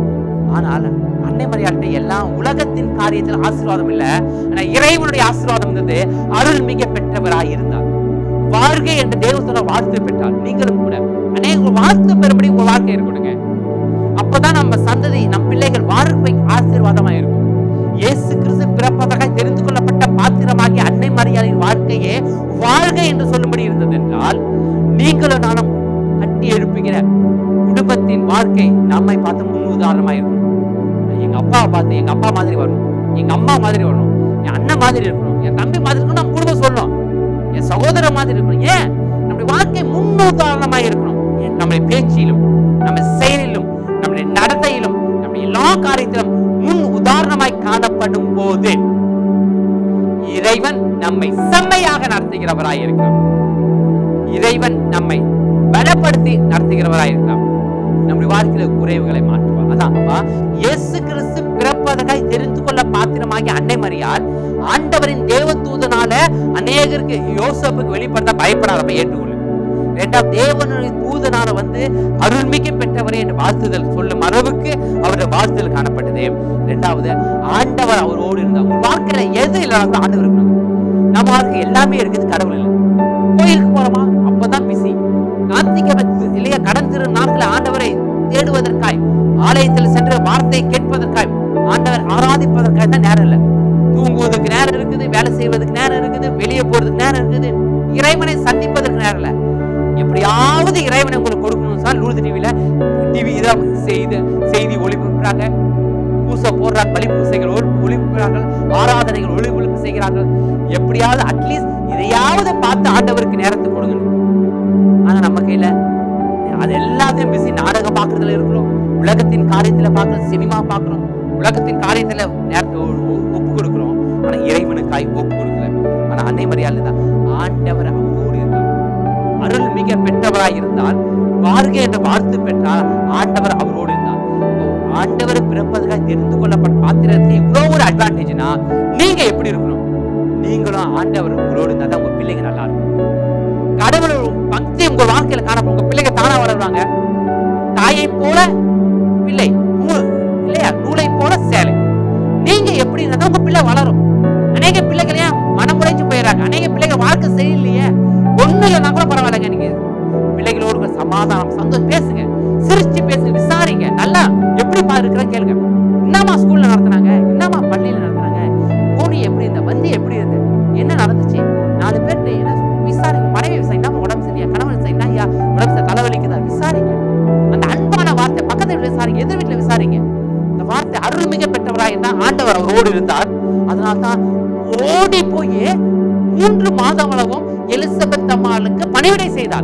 ஆனால் அன்னை மரியாதை எல்லாம் உலகத்தின் காரியத்தில் ஆசீர்வாதம் இல்ல ஆனா இறைவனுடைய ஆசீர்வாதம் இருந்தது அருள் மிக பெற்றவராய் இருந்தார் வாழ்க என்ற தேவத்தோட வாழ்த்து பெற்றார் நீங்களும் கூட அநேக வாழ்த்து பெறும்படி உங்க வாழ்க்கை இருக்கணுங்க அப்பதான் நம்ம சந்ததி நம் பிள்ளைகள் வாழ்க்கை ஆசீர்வாதமா இருக்கும் இயேசு கிறிஸ்து பிறப்பதற்காக தெரிந்து கொள்ளப்பட்ட பாத்திரமாகிய அன்னை மரியாதையின் வாழ்க்கையே வாழ்க என்று சொல்லும்படி இருந்தது என்றால் நீங்களும் நானும் கட்டி எழுப்புகிற குடும்பத்தின் வாழ்க்கை நம்மை பார்த்து முன் உதாரணமா இருக்கும் எங்க அப்பாவை பார்த்து எங்க அப்பா மாதிரி வரணும் எங்க அம்மா மாதிரி வரணும் என் அண்ணன் மாதிரி இருக்கணும் என் தம்பி மாதிரி இருக்கணும் நம்ம குடும்பம் சொல்லணும் என் சகோதரர் மாதிரி இருக்கணும் ஏன் நம்முடைய வாழ்க்கை முன்னுதாரணமா இருக்கணும் ஏன் நம்முடைய பேச்சிலும் நம்ம செயலிலும் நம்முடைய நடத்தையிலும் நம்முடைய எல்லா காரியத்திலும் முன் உதாரணமாய் காணப்படும் போது இறைவன் நம்மை செம்மையாக நடத்துகிறவராய் இருக்கிறார் இறைவன் நம்மை பலப்படுத்தி நடத்துகிறவராய் இருக்கிறார் நம்முடைய வாழ்க்கையில குறைவுகளை மாற்றுவார் அதான் அப்பா இயேசு கிறிஸ்து பிறப்பதற்காய் தெரிந்து கொள்ள பாத்திரமாகிய அன்னை மரியாள் ஆண்டவரின் தேவதூதனால அநேகருக்கு யோசப்புக்கு வெளிப்படுத்த பயப்படாதப்ப ஏற்றுக்கொள்ளு இரண்டாம் தேவனுடைய தூதனால வந்து அருள்மிக்க பெற்றவரே என்று வாழ்த்துதல் சொல்லும் அளவுக்கு அவருடைய வாழ்த்துதல் காணப்பட்டது இரண்டாவது ஆண்டவர் அவரோடு இருந்தார் உங்க வாழ்க்கையில எது இல்லாத ஆண்டவர் இருக்கணும் நம்ம வாழ்க்கை எல்லாமே இருக்குது கடவுள் இல்லை கோயிலுக்கு போறோமா அப்பதான் பிஸி ஞாயிற்றுக்கிழமை இல்லையா கடன் திரு நாட்களை ஆண்டவரை தேடுவதற்காய் ஆலயத்தில் சென்று வார்த்தை கேட்பதற்காய் ஆண்டவர் ஆராதிப்பதற்காய் தான் நேரம் இல்லை தூங்குவதற்கு நேரம் இருக்குது வேலை செய்வதற்கு நேரம் இருக்குது வெளியே போறதுக்கு நேரம் இருக்குது இறைவனை சந்திப்பதற்கு நேரம் இல்லை எப்படியாவது இறைவனை உங்களுக்கு கொடுக்கணும் சார் லூர்து டிவியில டிவி இதான் செய்தி செய்தி ஒளிபரப்புறாங்க பூசை போடுறாங்க பலி பூசைகள் ஒளி- ஒளிபரப்புகிறார்கள் ஆராதனைகள் ஒளிபரப்பு செய்கிறார்கள் எப்படியாவது அட்லீஸ்ட் இதையாவது பார்த்து ஆண்டவருக்கு நேரத்தை கொடுங்க ஆனா நம்ம கையில அது எல்லாத்தையும் பிஸி நாடகம் பார்க்கறதுல இருக்கிறோம் உலகத்தின் காரியத்துல பார்க்கறோம் சினிமா பார்க்கறோம் உலகத்தின் காரியத்துல நேரத்தை ஒ- ஒ- ஒப்பு கொடுக்கிறோம் ஆனா இறைவனுக்காய் ஒப்பு கொடுக்கல ஆனா அன்னை மரியாதை தான் ஆண்டவர் அவரோடு இருந்தார் அருள் மிக பெற்றவராய் இருந்தால் வாழ்க என்ற வாழ்த்து பெற்றால் ஆண்டவர் அவரோடு இருந்தார் அப்போ ஆண்டவர் பிறப்பதற்காக தெரிந்து கொள்ளப்பட்ட பாத்திரத்துக்கு இவ்வளவு ஒரு அட்வான்டேஜ்னா நீங்க எப்படி இருக்கணும் நீங்களும் ஆண்டவர் உங்களோடு இருந்தா தான் உங்க பிள்ளைங்க நல்லா இருக்கும் கடவுள் பக்தி உங்க வாழ்க்கையில காணப்படும் உங்க பிள்ளைங்க தானா வளருவாங்க தாயை போல பிள்ளை நூல் இல்லையா நூலை போல சேலை நீங்க எப்படி இருந்தா உங்க பிள்ளை வளரும் அநேக பிள்ளைகள் ஏன் மனம் உடைஞ்சு போயிடுறாங்க அநேக பிள்ளைகள் வாழ்க்கை சரியில்லையே ஒண்ணு இல்லைன்னா கூட பரவாயில்லைங்க நீங்க பிள்ளைகளோடு கூட சமாதானம் சந்தோஷம் பேசுங்க சிரிச்சு பேசுங்க விசாரிங்க நல்லா எப்படி பா இருக்கிற கேளுங்க என்னம்மா ஸ்கூல்ல நடத்துனாங்க என்னம்மா பள்ளியில நடத்துனாங்க போனி எப்படி இருந்த வந்து எப்படி இருந்த என்ன நடந்துச்சு நாலு பேர்கிட்ட என்ன விசாரிங்க மனைவி விசாரி என்னம்மா உடம்பு சரியா கணவன் சரி என்ன ஐயா உடம்பு சரி தலைவலிக்குதா விசாரிங்க அந்த அன்பான வார்த்தை பக்கத்து வீட்டுல விசாரிங்க எதிர் வீட்டுல விசாரிங்க இந்த வார்த்தை அருள்மிக பெற்றவராக இருந்தா ஆண்டவர் அவரோடு இருந்தார் அதனால தான் ஓடி போய் மூன்று மாதம் அளவும் எலிசபெத் அம்மாளுக்கு பணிவிடை செய்தார்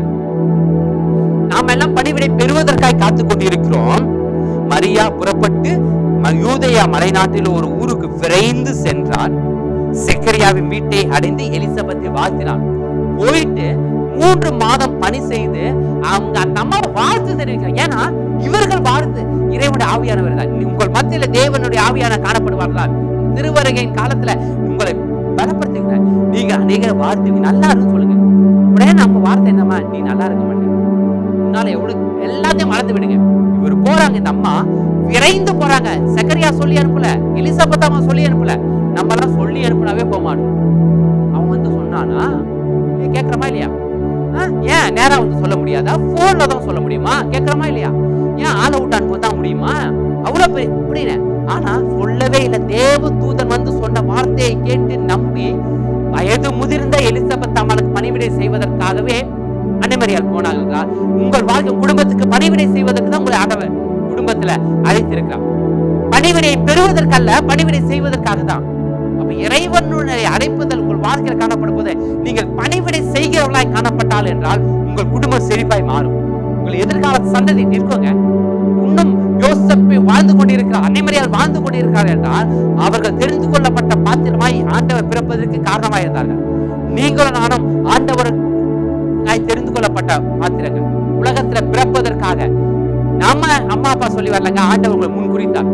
நாம் எல்லாம் பணிவிடை பெறுவதற்காக காத்துக் கொண்டிருக்கிறோம் மரியா புறப்பட்டு ம- யூதேயா மலைநாட்டில் ஒரு ஊருக்கு விரைந்து சென்றார் செக்கரியாவின் வீட்டை அடைந்து எலிசபெத்தை வாழ்த்தினார் போயிட்டு மூன்று மாதம் பணி செய்து அவங்க அந்த அம்மாவை வாழ்த்து தெரிவிக்கிறாங்க ஏன்னா இவர்கள் வாழ்த்து இறைவன் தேவனுடைய ஆவியானவர் தான் உங்கள் மத்தியில தேவனுடைய ஆவியான காணப்படுவார்களா திருவருகையின் காலத்துல உங்களை பலப்படுத்துங்க நீங்க அநேக வார்த்தை நல்லா இருக்கு சொல்லுங்க உடனே நம்ம வார்த்தை என்னம்மா நீ நல்லா இருக்க மாட்டேன் உன்னால எவ்வளவு எல்லாத்தையும் மறந்து விடுங்க இவர் போறாங்க இந்த அம்மா விரைந்து போறாங்க சக்கரியா சொல்லி அனுப்பல எலிசபெத் அம்மா சொல்லி அனுப்பல நம்ம எல்லாம் சொல்லி அனுப்புனாவே போக மாட்டோம் அவன் வந்து சொன்னானா நீ கேட்கறமா இல்லையா ஆ, ஏன் நேரா வந்து சொல்ல முடியாதா போன்ல தான் சொல்ல முடியுமா கேட்கறமா இல்லையா ஏன் ஆளை விட்டு அனுப்ப தான் முடியுமா அவ்வளவு பெரிய புரியல ஆனா சொல்லவே இல்லை தேவ தூதன் வந்து சொன்ன வார்த்தையை கேட்டு நம்பி வயது முதிர்ந்த எலிசபெத் அம்மாளுக்கு பணிவிடை செய்வதற்காகவே அன்னைமரியால் போனாங்க என்றால் உங்கள் வாழ்க்கை குடும்பத்துக்கு பணிவிடை செய்வதற்கு தான் உங்களை ஆண்டவர் குடும்பத்துல அழைத்திருக்கிறார் பணிவிடையை பெறுவதற்கல்ல பணிவிடை செய்வதற்காக தான் அப்ப இறைவனுடைய அழைப்புதல் உங்கள் வாழ்க்கையில் காணப்படும் போது நீங்கள் பணிவிடை செய்கிறவர்களாய் காணப்பட்டால் என்றால் உங்கள் குடும்பம் செழிப்பாய் மாறும் உங்கள் எதிர்கால சந்ததி நிற்குங்க இன்னும் யோசப்பை வாழ்ந்து கொண்டிருக்கிறார் அன்னைமரியால் வாழ்ந்து கொண்டிருக்கிறார் என்றால் அவர்கள் தெரிந்து கொள்ளப்பட்ட பாத்திரமாய் ஆண்டவர் பிறப்பதற்கு காரணமாய் இருந்தார்கள் நீங்களும் நானும் ஆண்டவர் தெரிந்து கொள்ளப்பட்ட பாத்திரங்கள் உலகத்துல பிறப்பதற்காக நம்ம அம்மா அப்பா சொல்லி வரலங்க ஆண்டவர் உங்களை முன்குறித்தார்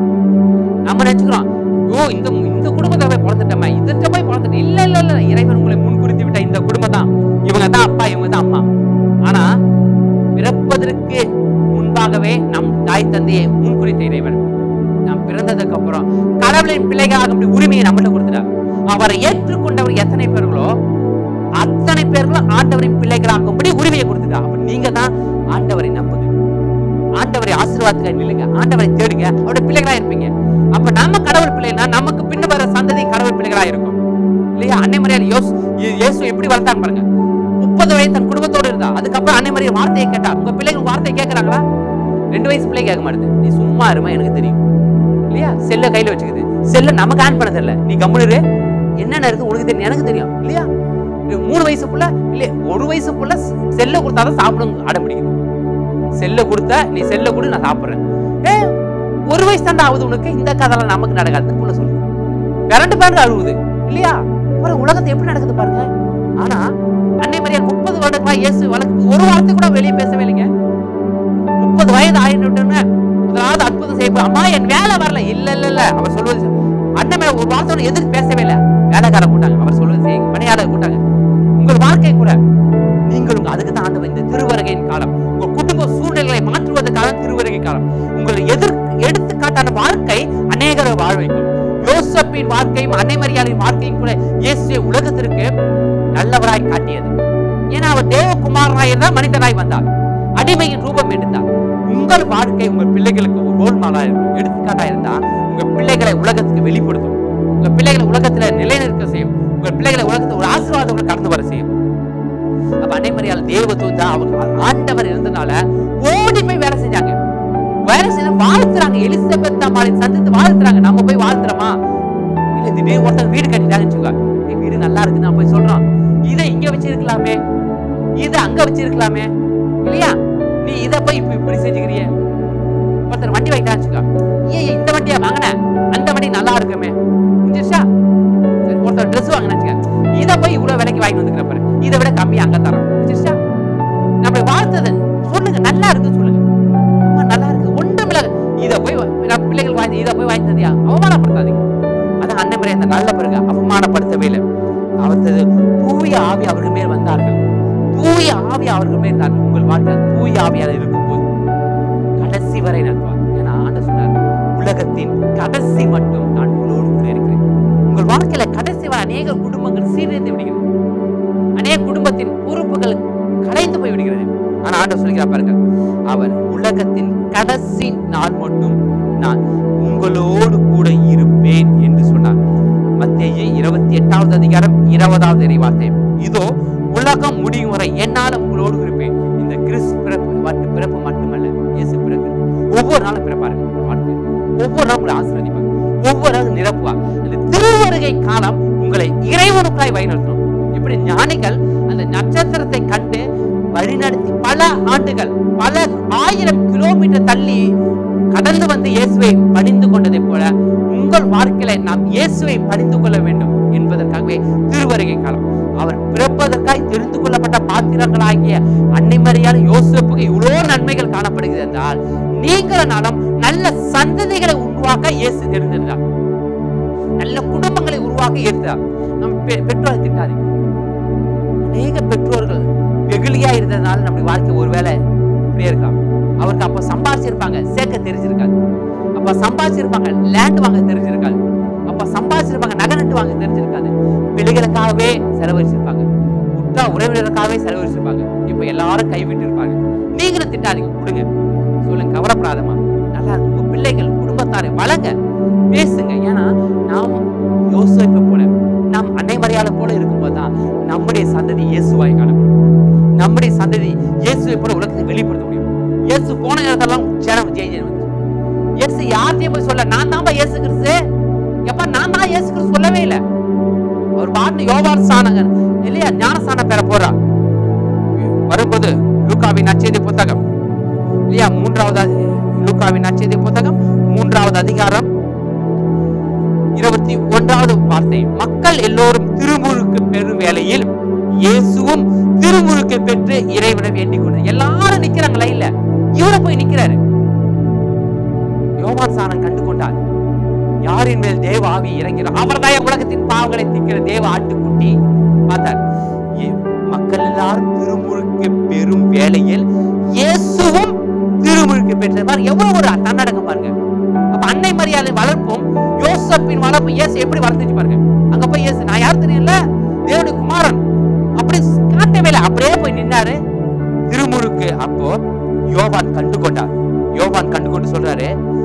நம்ம நினைச்சுக்கிறோம் ஓ இந்த இந்த குடும்பத்தை போய் பிறந்துட்டோமே இதுட்ட போய் பிறந்துட்டேன் இல்ல இல்ல இல்ல இறைவன் உங்களை முன்குறித்து விட்ட இந்த குடும்பம் தான் இவங்க தான் அப்பா இவங்க தான் அம்மா ஆனா பிறப்பதற்கு முன்பாகவே நம் தாய் தந்தையை முன்குறித்த இறைவன் நாம் பிறந்ததுக்கு அப்புறம் கடவுளின் பிள்ளைகளாக உரிமையை நம்மகிட்ட கொடுத்துட்டார் அவரை ஏற்றுக்கொண்டவர் எத்தனை பேர்களோ அத்தனை பேர்களும் ஆண்டவரின் பிள்ளைகளாகும்படி உரிமையை கொடுத்துட்டார் அப்ப நீங்க தான் ஆண்டவரை நம்புங்க ஆண்டவரை ஆசீர்வாதத்துக்கு நில்லுங்க ஆண்டவரை தேடுங்க அவருடைய பிள்ளைகளா இருப்பீங்க அப்ப நம்ம கடவுள் பிள்ளைனா நமக்கு பின்ன வர சந்ததி கடவுள் பிள்ளைகளா இருக்கும் இல்லையா அன்னை மரியாதை யோஸ் இயே- இயேசு எப்படி வளர்த்தாங்க பாருங்க முப்பது வயசு தன் குடும்பத்தோடு இருந்தா அதுக்கப்புறம் அன்னை மரியாதை வார்த்தையை கேட்டா உங்க பிள்ளைங்க வார்த்தையை கேட்கறாங்களா ரெண்டு வயசு பிள்ளை கேட்க மாட்டேது நீ சும்மா இருமா எனக்கு தெரியும் இல்லையா செல்ல கையில வச்சுக்குது செல்ல நமக்கு ஆன் பண்ண தெரியல நீ கம்முனு இரு. என்னென்ன இருக்கு உனக்கு தெரியும் எனக்கு தெரியும் இல்லையா இது மூணு வயசு புள்ள இல்ல ஒரு வயசு புள்ள செல்ல கொடுத்தாதான் சாப்பிடும் அடம் பிடிக்குது செல்ல கொடுத்த நீ செல்ல கொடு நான் சாப்பிடுறேன் ஏ ஒரு வயசு தாண்டா ஆகுது உனக்கு இந்த கதைலாம் நமக்கு நடக்காது புள்ள சொல்லுது பிறண்டு பிறண்டு அழுவுது இல்லையா பாருங்க உலகத்தை எப்படி நடக்குது பாருங்க ஆனா அன்னை மரியாதை முப்பது வருடங்களா இயேசு வழக்கு ஒரு வார்த்தை கூட வெளியே பேசவே இல்லைங்க முப்பது வயது ஆயிட்டுன்னு முதலாவது அற்புதம் செய்ய அம்மா என் வேலை வரல இல்ல இல்ல இல்ல அவர் சொல்வது அண்ணன் மேல ஒரு வார்த்தையோட எதிர்த்து பேசவே இல்லை வேலைக்கார கூட்டாங்க அவர் சொல்வது செய்யுங்க பணியாளர் கூட்டாங்க உங்கள் வாழ்க்கை கூட நீங்களும் அதுக்கு தான் ஆண்டவர் இந்த திருவருகையின் காலம் உங்கள் குடும்ப சூழ்நிலைகளை மாற்றுவதற்காக திருவருகை காலம் உங்கள் எதிர் எடுத்துக்காட்டான வாழ்க்கை அநேகரை வாழ வைக்கும் யோசப்பின் வாழ்க்கையும் அன்னை மரியாதையின் வாழ்க்கையும் கூட இயேசுவை உலகத்திற்கு நல்லவராய் காட்டியது ஏன்னா அவர் தேவகுமாரனாய் இருந்தால் மனிதனாய் வந்தார் அடிமையின் ரூபம் எடுத்தார் உங்கள் வாழ்க்கை உங்கள் பிள்ளைகளுக்கு ஒரு ரோல் மாடலா இருக்கும் எடுத்துக்காட்டா இருந்தா உங்க பிள்ளைகளை உலகத்துக்கு வெளிப்படுத்தும் உங்க பிள்ளைகளை உலகத்துல நிலைநிற்க செய்யும் உங்க பிள்ளைகளை உலகத்துல ஒரு ஆசீர்வாதங்களை கடந்து வர செய்யும் அப்ப அன்னைமரியால் தேவதூதா அவங்க ஆண்டவர் இருந்தனால ஓடி போய் வேலை செஞ்சாங்க வேலை செஞ்சு வாழ்த்துறாங்க எலிசபெத் அம்மாவை சந்தித்து வாழ்த்துறாங்க நம்ம போய் வாழ்த்துறோமா இல்ல திடீர்னு ஒருத்தர் வீடு கட்டிட்டாங்கன்னு வச்சுக்கோங்க "ஏய், வீடு நல்லா இருக்கு நான் போய் சொல்றோம் இதை இங்க வச்சிருக்கலாமே இதை அங்க வச்சிருக்கலாமே இல்லையா நீ இதை போய் இப்ப இப்படி செஞ்சுக்கிறியே ஒருத்தர் வண்டி வாங்கிட்டான்னு வச்சுக்கோ ஏய் ஏய், இந்த வண்டியா வாங்கின அந்த வண்டி நல்லா இருக்குமே புரிஞ்சிருச்சா சரி, ஒருத்தர் ட்ரெஸ் வாங்கினா வச்சுக்க இதை போய் இவ்வளவு விலைக்கு வாங்கி வந்துக்கிற பாரு இதை விட கம்மியா அங்க தரோம் புரிஞ்சிருச்சா நம்மளை வாழ்த்தது சொல்லுங்க நல்லா இருக்கு சொல்லுங்க அம்மா நல்லா இருக்கு ஒன்றும் இல்ல இதை போய் வா- நான் பிள்ளைகள் வாங்கி இதை போய் வாங்கி தந்தியா அவமானப்படுத்தாதீங்க அதான் அண்ணன் முறை அந்த நல்ல பிறகு அவமானப்படுத்தவே இல்லை அவரது தூய ஆவி அவர்கள் மேல் வந்தார்கள் தூய ஆவி அவர்கள் மேல் இருந்தார்கள் உங்கள் வாழ்க்கையில் தூய ஆவியாக இருக்கும்போது கடைசி வரை நடத்துவார் ஏன்னா ஆண்டு சொன்னார் உலகத்தின் கடைசி மட்டும் நான் உங்களோடு கூட இருக்கிறேன் உங்கள் வாழ்க்கையில கடைசி வரை அநேக குடும்பங்கள் சீரழிந்து விடுகிறது அநேக குடும்பத்தின் பொறுப்புகள் கலைந்து போய் விடுகிறது ஆனா ஆண்டவர் சொல்கிறார் பாருங்க அவர் உலகத்தின் கடைசி நாள் மட்டும் நான் உங்களோடு கூட இருப்பேன் என்று சொன்னார் மத்திய இருபத்தி எட்டாவது அதிகாரம் இருபதாவது இறைவார்த்தை இதோ உலகம் முடியும் வரை என்னால உங்களோடு இருப்பேன் இந்த கிறிஸ் பிறப்பு மட்டு பிறப்பு மட்டுமல்ல இயேசு பிறகு ஒவ்வொரு நாளும் பிறப்பாருங்க உங்க வாழ்க்கையில். ஒவ்வொரு நாளும் உங்களை ஆசீர்வதிப்பார் ஒவ்வொரு நாளும் நிரப்புவார் அந்த திருவருகை காலம் உங்களை இறைவனுக்காய் வழிநடத்தும் இப்படி ஞானிகள் அந்த நட்சத்திரத்தை கண்டு வழிநடத்தி பல ஆண்டுகள் பல ஆயிரம் கிலோமீட்டர் தள்ளி கடந்து வந்து இயேசுவை பணிந்து கொண்டதை போல உங்கள் வாழ்க்கையில நாம் இயேசுவை பணிந்து கொள்ள வேண்டும் என்பதற்காகவே திருவருகை காலம் அவர் பிறப்பதற்காய் தெரிந்து கொள்ளப்பட்ட பாத்திரங்களாகிய அன்னை மரியாதை யோசிப்புக்கு இவ்வளோ நன்மைகள் காணப்படுகிறது என்றால் நீங்கள் நாளும் நல்ல சந்ததிகளை உருவாக்க இயேசு தெரிந்திருந்தார் நல்ல குடும்பங்களை உருவாக்க இருந்தார் நம் பெ- பெற்றோரை திட்டாதீங்க அநேக பெற்றோர்கள் வெகுளியா இருந்ததுனால நம்முடைய வாழ்க்கை ஒருவேளை இப்படியே இருக்கலாம் அவருக்கு அப்ப சம்பாதிச்சிருப்பாங்க சேர்க்க தெரிஞ்சிருக்காது அப்ப சம்பாதிச்சிருப்பாங்க லேண்ட் வாங்க தெரிஞ்சிருக்காது அப்ப சம்பாதிச்சிருப்பாங்க நகை நட்டு வாங்க தெரிஞ்சிருக்காது பிள்ளைகளுக்காகவே செலவழிச்சிருப்பாங்க உற்றா உறவினருக்காகவே செலவழிச்சிருப்பாங்க இப்ப எல்லாரும் கைவிட்டு இருப்பாங்க நீங்களும் திட்டாதீங்க கொடுங்க சொல்லுங்க கவலைப்படாதமா நல்லா இருக்கு. உங்க பிள்ளைகள் குடும்பத்தாரை வளங்க பேசுங்க ஏன்னா நாம் யோசிப்பை போல நாம் அன்னை மரியாதை போல இருக்கும்போது தான் நம்முடைய சந்ததி இயேசுவாய் காணப்படும் நம்முடைய சந்ததி இயேசுவை போல உலகத்தை வெளிப்படுத்த முடியும் இயேசு போன நேரத்தெல்லாம் ஜனம் ஜெய் ஜெயம் வந்துச்சு இயேசு யார்கிட்டயும் போய் சொல்ல நான் தான் இயேசு கிறிஸ்து எப்ப நான் தான் இயேசு கிறிஸ்து சொல்லவே இல்லை அவர் பாட்டு யோவான் சாணங்க இல்லையா ஞானஸ்தானம் பெற போறா வரும்போது லூக்காவின் நச்செய்தி புத்தகம் இல்லையா மூன்றாவது அதி- லூக்காவின் நச்செய்தி புத்தகம் மூன்றாவது அதிகாரம் இருபத்தி ஒன்றாவது வார்த்தை மக்கள் எல்லோரும் திருமுழுக்கு பெறும் வேளையில் இயேசுவும் திருமுழுக்கு பெற்று இறைவனை வேண்டிக் கொண்டு எல்லாரும் நிக்கிறாங்க லைன்ல இவரை போய் நிக்கிறாரு யோவான் சாணம் கண்டு கொண்டார் யாரின் மேல் தேவ ஆவி இறங்கிறார் அவர்தான் உலகத்தின் பாவங்களை தீர்க்கிற தேவ ஆட்டுக்குட்டி பார்த்தார் இ- மக்கள் எல்லாரும் திருமுழுக்கு பெறும் வேளையில் இயேசுவும் திருமுழுக்கு பெற்ற பாருங்க எவ்வளவு ஒரு தன்னடக்கம் பாருங்க அப்ப அன்னை மரியாதை வளர்ப்பும் யோசப்பின் வளர்ப்பும் இயேசு எப்படி வளர்த்துச்சு பாருங்க அங்க போய் இயேசு நான் யார் தெரியல தேவனுடைய குமாரன் அப்படி காட்டவே இல்லை அப்படியே போய் நின்னாரு திருமுழுக்கு அப்போ யோவான் கண்டு கொண்டார் யோவான் கண்டு கொண்டு சொல்றாரு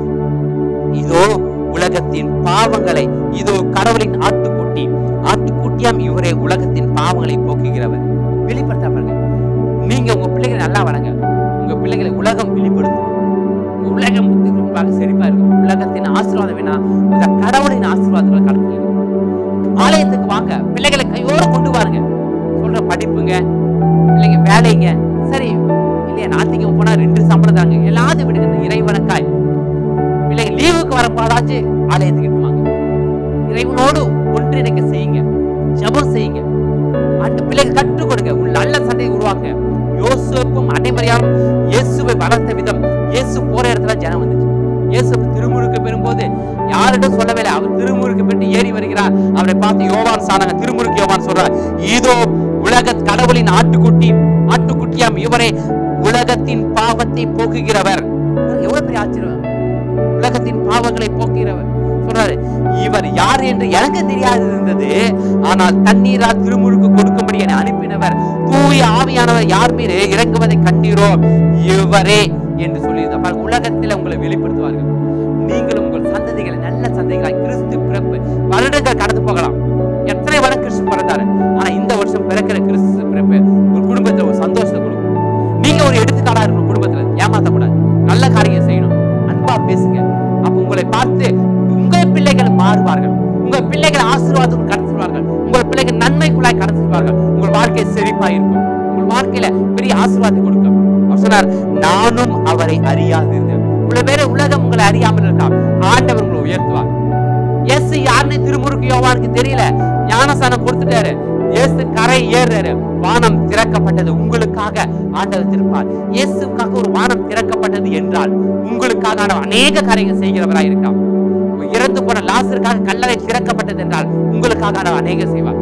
இதோ உலகத்தின் பாவங்களை இதோ கடவுளின் ஆட்டுக்குட்டி ஆட்டுக்குட்டியாம் இவரே உலகத்தின் பாவங்களை போக்குகிறவர் வெளிப்படுத்த பாருங்க நீங்க உங்க பிள்ளைகளை நல்லா வளங்க உங்க பிள்ளைகளை உலகம் வெளிப்படுத்தும் உங்க உலகம் வந்து ரொம்ப செழிப்பா இருக்கும் உலகத்தின் ஆசீர்வாதம் வேணா இந்த கடவுளின் ஆசீர்வாதங்களை கடந்து ஆலயத்துக்கு வாங்க பிள்ளைகளை கையோட கொண்டு வாருங்க சொல்ற படிப்புங்க இல்லைங்க வேலைங்க சரி இல்லையா நாத்திகம் போனா ரெண்டு சம்பளம் தாங்க எல்லாத்தையும் விடுங்க இறைவனுக்காய் பிள்ளைங்க லீவுக்கு வரப்பாடாச்சு ஆலயத்துக்கு இட்டு வாங்க இறைவனோடு ஒன்றிணைக்க செய்யுங்க ஜெபம் செய்யுங்க அந்த பிள்ளைங்க கற்றுக் கொடுங்க உள்ள நல்ல சண்டையை உருவாக்குங்க யோசேப்பும் அனைவரையாலும் இயேசுவை வளர்த்த விதம் இயேசு போற இடத்துல ஜனம் வந்துச்சு இயேசு திருமுழுக்கு பெறும்போது யாரிடம் சொல்லவே இல்லை அவர் திருமுழுக்கு பெற்று ஏறி வருகிறார் அவரை பார்த்து யோவான் சாணங்க திருமுழுக்கு யோவான் சொல்றார் இதோ உலக கடவுளின் ஆட்டுக்குட்டி ஆட்டுக்குட்டியாம் இவரே உலகத்தின் பாவத்தை போக்குகிறவர் எவ்வளவு பெரிய ஆச்சரியம் உலகத்தின் பாவங்களை போக்குகிறவர் சொல்றாரு இவர் யார் என்று எனக்கு தெரியாது இருந்தது ஆனால் தண்ணீரால் திருமுழுக்கு கொடுக்கும்படி என்னை அனுப்பினவர் தூய ஆவியானவர் யார் மீது இறங்குவதை கண்டீரோ இவரே என்று சொல்லியிருந்தார் பாருங்க, உலகத்தில் உங்களை வெளிப்படுத்துவார்கள் நீங்களும் உங்கள் சந்ததிகளை நல்ல சந்ததிகளாய் கிறிஸ்து பிறப்பு வருடங்கள் கடந்து போகலாம் எத்தனை வருடம் கிறிஸ்து பிறந்தாரு ஆனா இந்த வருஷம் பிறக்கிற கிறிஸ்து பிறப்பு உங்கள் குடும்பத்துல ஒரு சந்தோஷத்தை கொடுக்கும் நீங்க ஒரு எடுத்துக்காடா இருக்கணும் குடும்பத்துல ஏமாத்தக்கூடாது நல்ல காரியம் செய்யணும் அன்பா பேசுங்க அப்ப உங்களை பார்த்து உங்க பிள்ளைகள் மாறுவார்கள் உங்க பிள்ளைகள் ஆசீர்வாதம் கடத்திடுவார்கள் உங்கள் பிள்ளைகள் நன்மைக்குள்ளாய் கடத்திடுவார்கள் உங்கள் வாழ்க்கை செழிப்பா இருக்கும் உங்கள் வாழ்க்கையில பெரிய ஆசீர்வாதம் கொடுக்கும் அவர் சொன்னார் நானும் அவரை அறியாதிருந்தேன் உள்ள வேற உலகம் உங்களை அறியாமல் இருக்கா ஆண்டவர் உங்களை உயர்த்துவார் இயேசு யாருன்னு திருமுறுக்கு யோவானுக்கு தெரியல ஞானசானம் கொடுத்துட்டாரு இயேசு கரை ஏறுறாரு வானம் திறக்கப்பட்டது உங்களுக்காக ஆண்டவர் திருப்பார் இயேசுக்காக ஒரு வானம் திறக்கப்பட்டது என்றால் உங்களுக்காக ஆண்டவர் அநேக காரியங்கள் செய்கிறவராய் இருக்கார் இறந்து போன லாசருக்காக கல்லறை திறக்கப்பட்டது என்றால் உங்களுக்காக ஆண்டவர் அநேக செய்வார்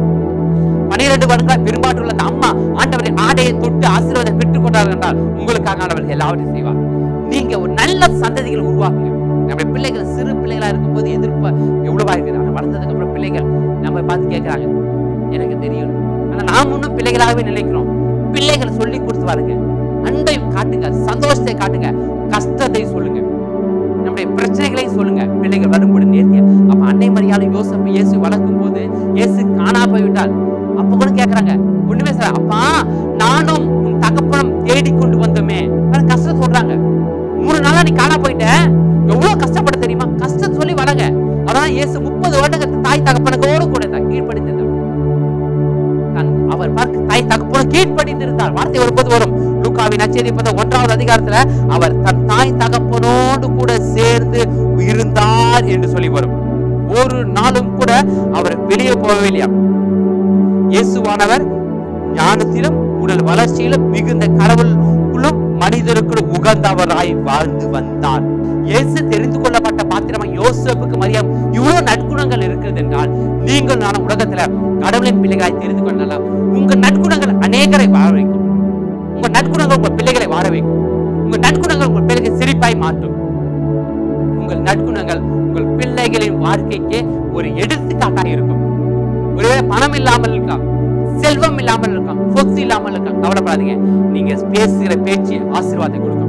பனிரெண்டு வருடங்கள் பெரும்பாட்டுள்ள அந்த அம்மா ஆண்டவரின் ஆடையை தொட்டு ஆசீர்வாதம் பெற்றுக் கொண்டார்கள் என்றால் உங்களுக்காக ஆண்டவர் எல்லாவற்றையும் செய்வார் நீங்க ஒரு நல்ல சந்ததிகளை உருவாக்குங்க நம்ம பிள்ளைகள் சிறு பிள்ளைகளா இருக்கும்போது எதிர்ப்பு எவ்வளவா இருக்குது ஆனா வளர்ந்ததுக்கு அப்புறம் பிள்ளைகள் நம்ம பார்த்து கேட்கறாங்க எனக்கு தெரியும் ஆனா நாம் இன்னும் பிள்ளைகளாகவே நினைக்கிறோம் பிள்ளைகளை சொல்லி கொடுத்து வாருங்க அன்பை காட்டுங்க சந்தோஷத்தை காட்டுங்க கஷ்டத்தை சொல்லுங்க நம்முடைய பிரச்சனைகளையும் சொல்லுங்க பிள்ளைகள் வரும்போது நேர்த்தியா அப்ப அன்னை மரியாதை யோசப்பு இயேசு வளர்க்கும் போது இயேசு காணா போய்விட்டால் அப்ப கூட கேக்குறாங்க ஒண்ணுமே சார் அப்பா நானும் உன் தகப்பனும் தேடி கொண்டு வந்தோமே வேற கஷ்டம் சொல்றாங்க மூணு நாளா நீ காணா போயிட்ட எவ்வளவு கஷ்டப்பட தெரியுமா கஷ்டத்தை சொல்லி வளங்க அதான் இயேசு முப்பது வருடங்கள் தாய் தகப்பனுக்கோடு கூட இருந்தார் கீழ்ப்படிந்திருந்தார் தன் அவர் பார்க்க தாய் தகப்பன கீழ்ப்படிந்திருந்தார் வார்த்தை வரும்போது வரும் லூக்காவின் அச்சேரி பத ஒன்றாவது அதிகாரத்துல அவர் தன் தாய் தகப்பனோடு கூட சேர்ந்து இருந்தார் என்று சொல்லி வரும் ஒரு நாளும் கூட அவர் வெளியே போகவில்லையா இயேசுவானவர் ஞானத்திலும் உடல் வளர்ச்சியிலும் மிகுந்த கடவுளுக்குள்ளும் மனிதருக்குள்ளும் உகந்தவராய் வாழ்ந்து வந்தார் இயேசு தெரிந்து கொள்ளப்பட்ட பாத்திரமா யோசேப்புக்கு மரியாம் இவ்வளவு நற்குணங்கள் இருக்கிறது என்றால் நீங்கள் நான் உலகத்துல கடவுளின் பிள்ளைகளாய் தெரிந்து கொள்ளலாம் உங்க நற்குணங்கள் அநேகரை வாழ வைக்கும் உங்க நற்குணங்கள் உங்க பிள்ளைகளை வாழ வைக்கும் உங்க நற்குணங்கள் உங்கள் பிள்ளைகளை சிரிப்பாய் மாற்றும் உங்கள் நற்குணங்கள் உங்கள் பிள்ளைகளின் வாழ்க்கைக்கு ஒரு எடுத்துக்காட்டாக இருக்கும் ஒருவேளை பணம் இல்லாமல் இருக்கலாம் செல்வம் இல்லாமல் இருக்கலாம் சொத்து இல்லாமல் இருக்கலாம் கவலைப்படாதீங்க நீங்க பேசுகிற பேச்சு ஆசீர்வாதத்தை கொடுக்கும்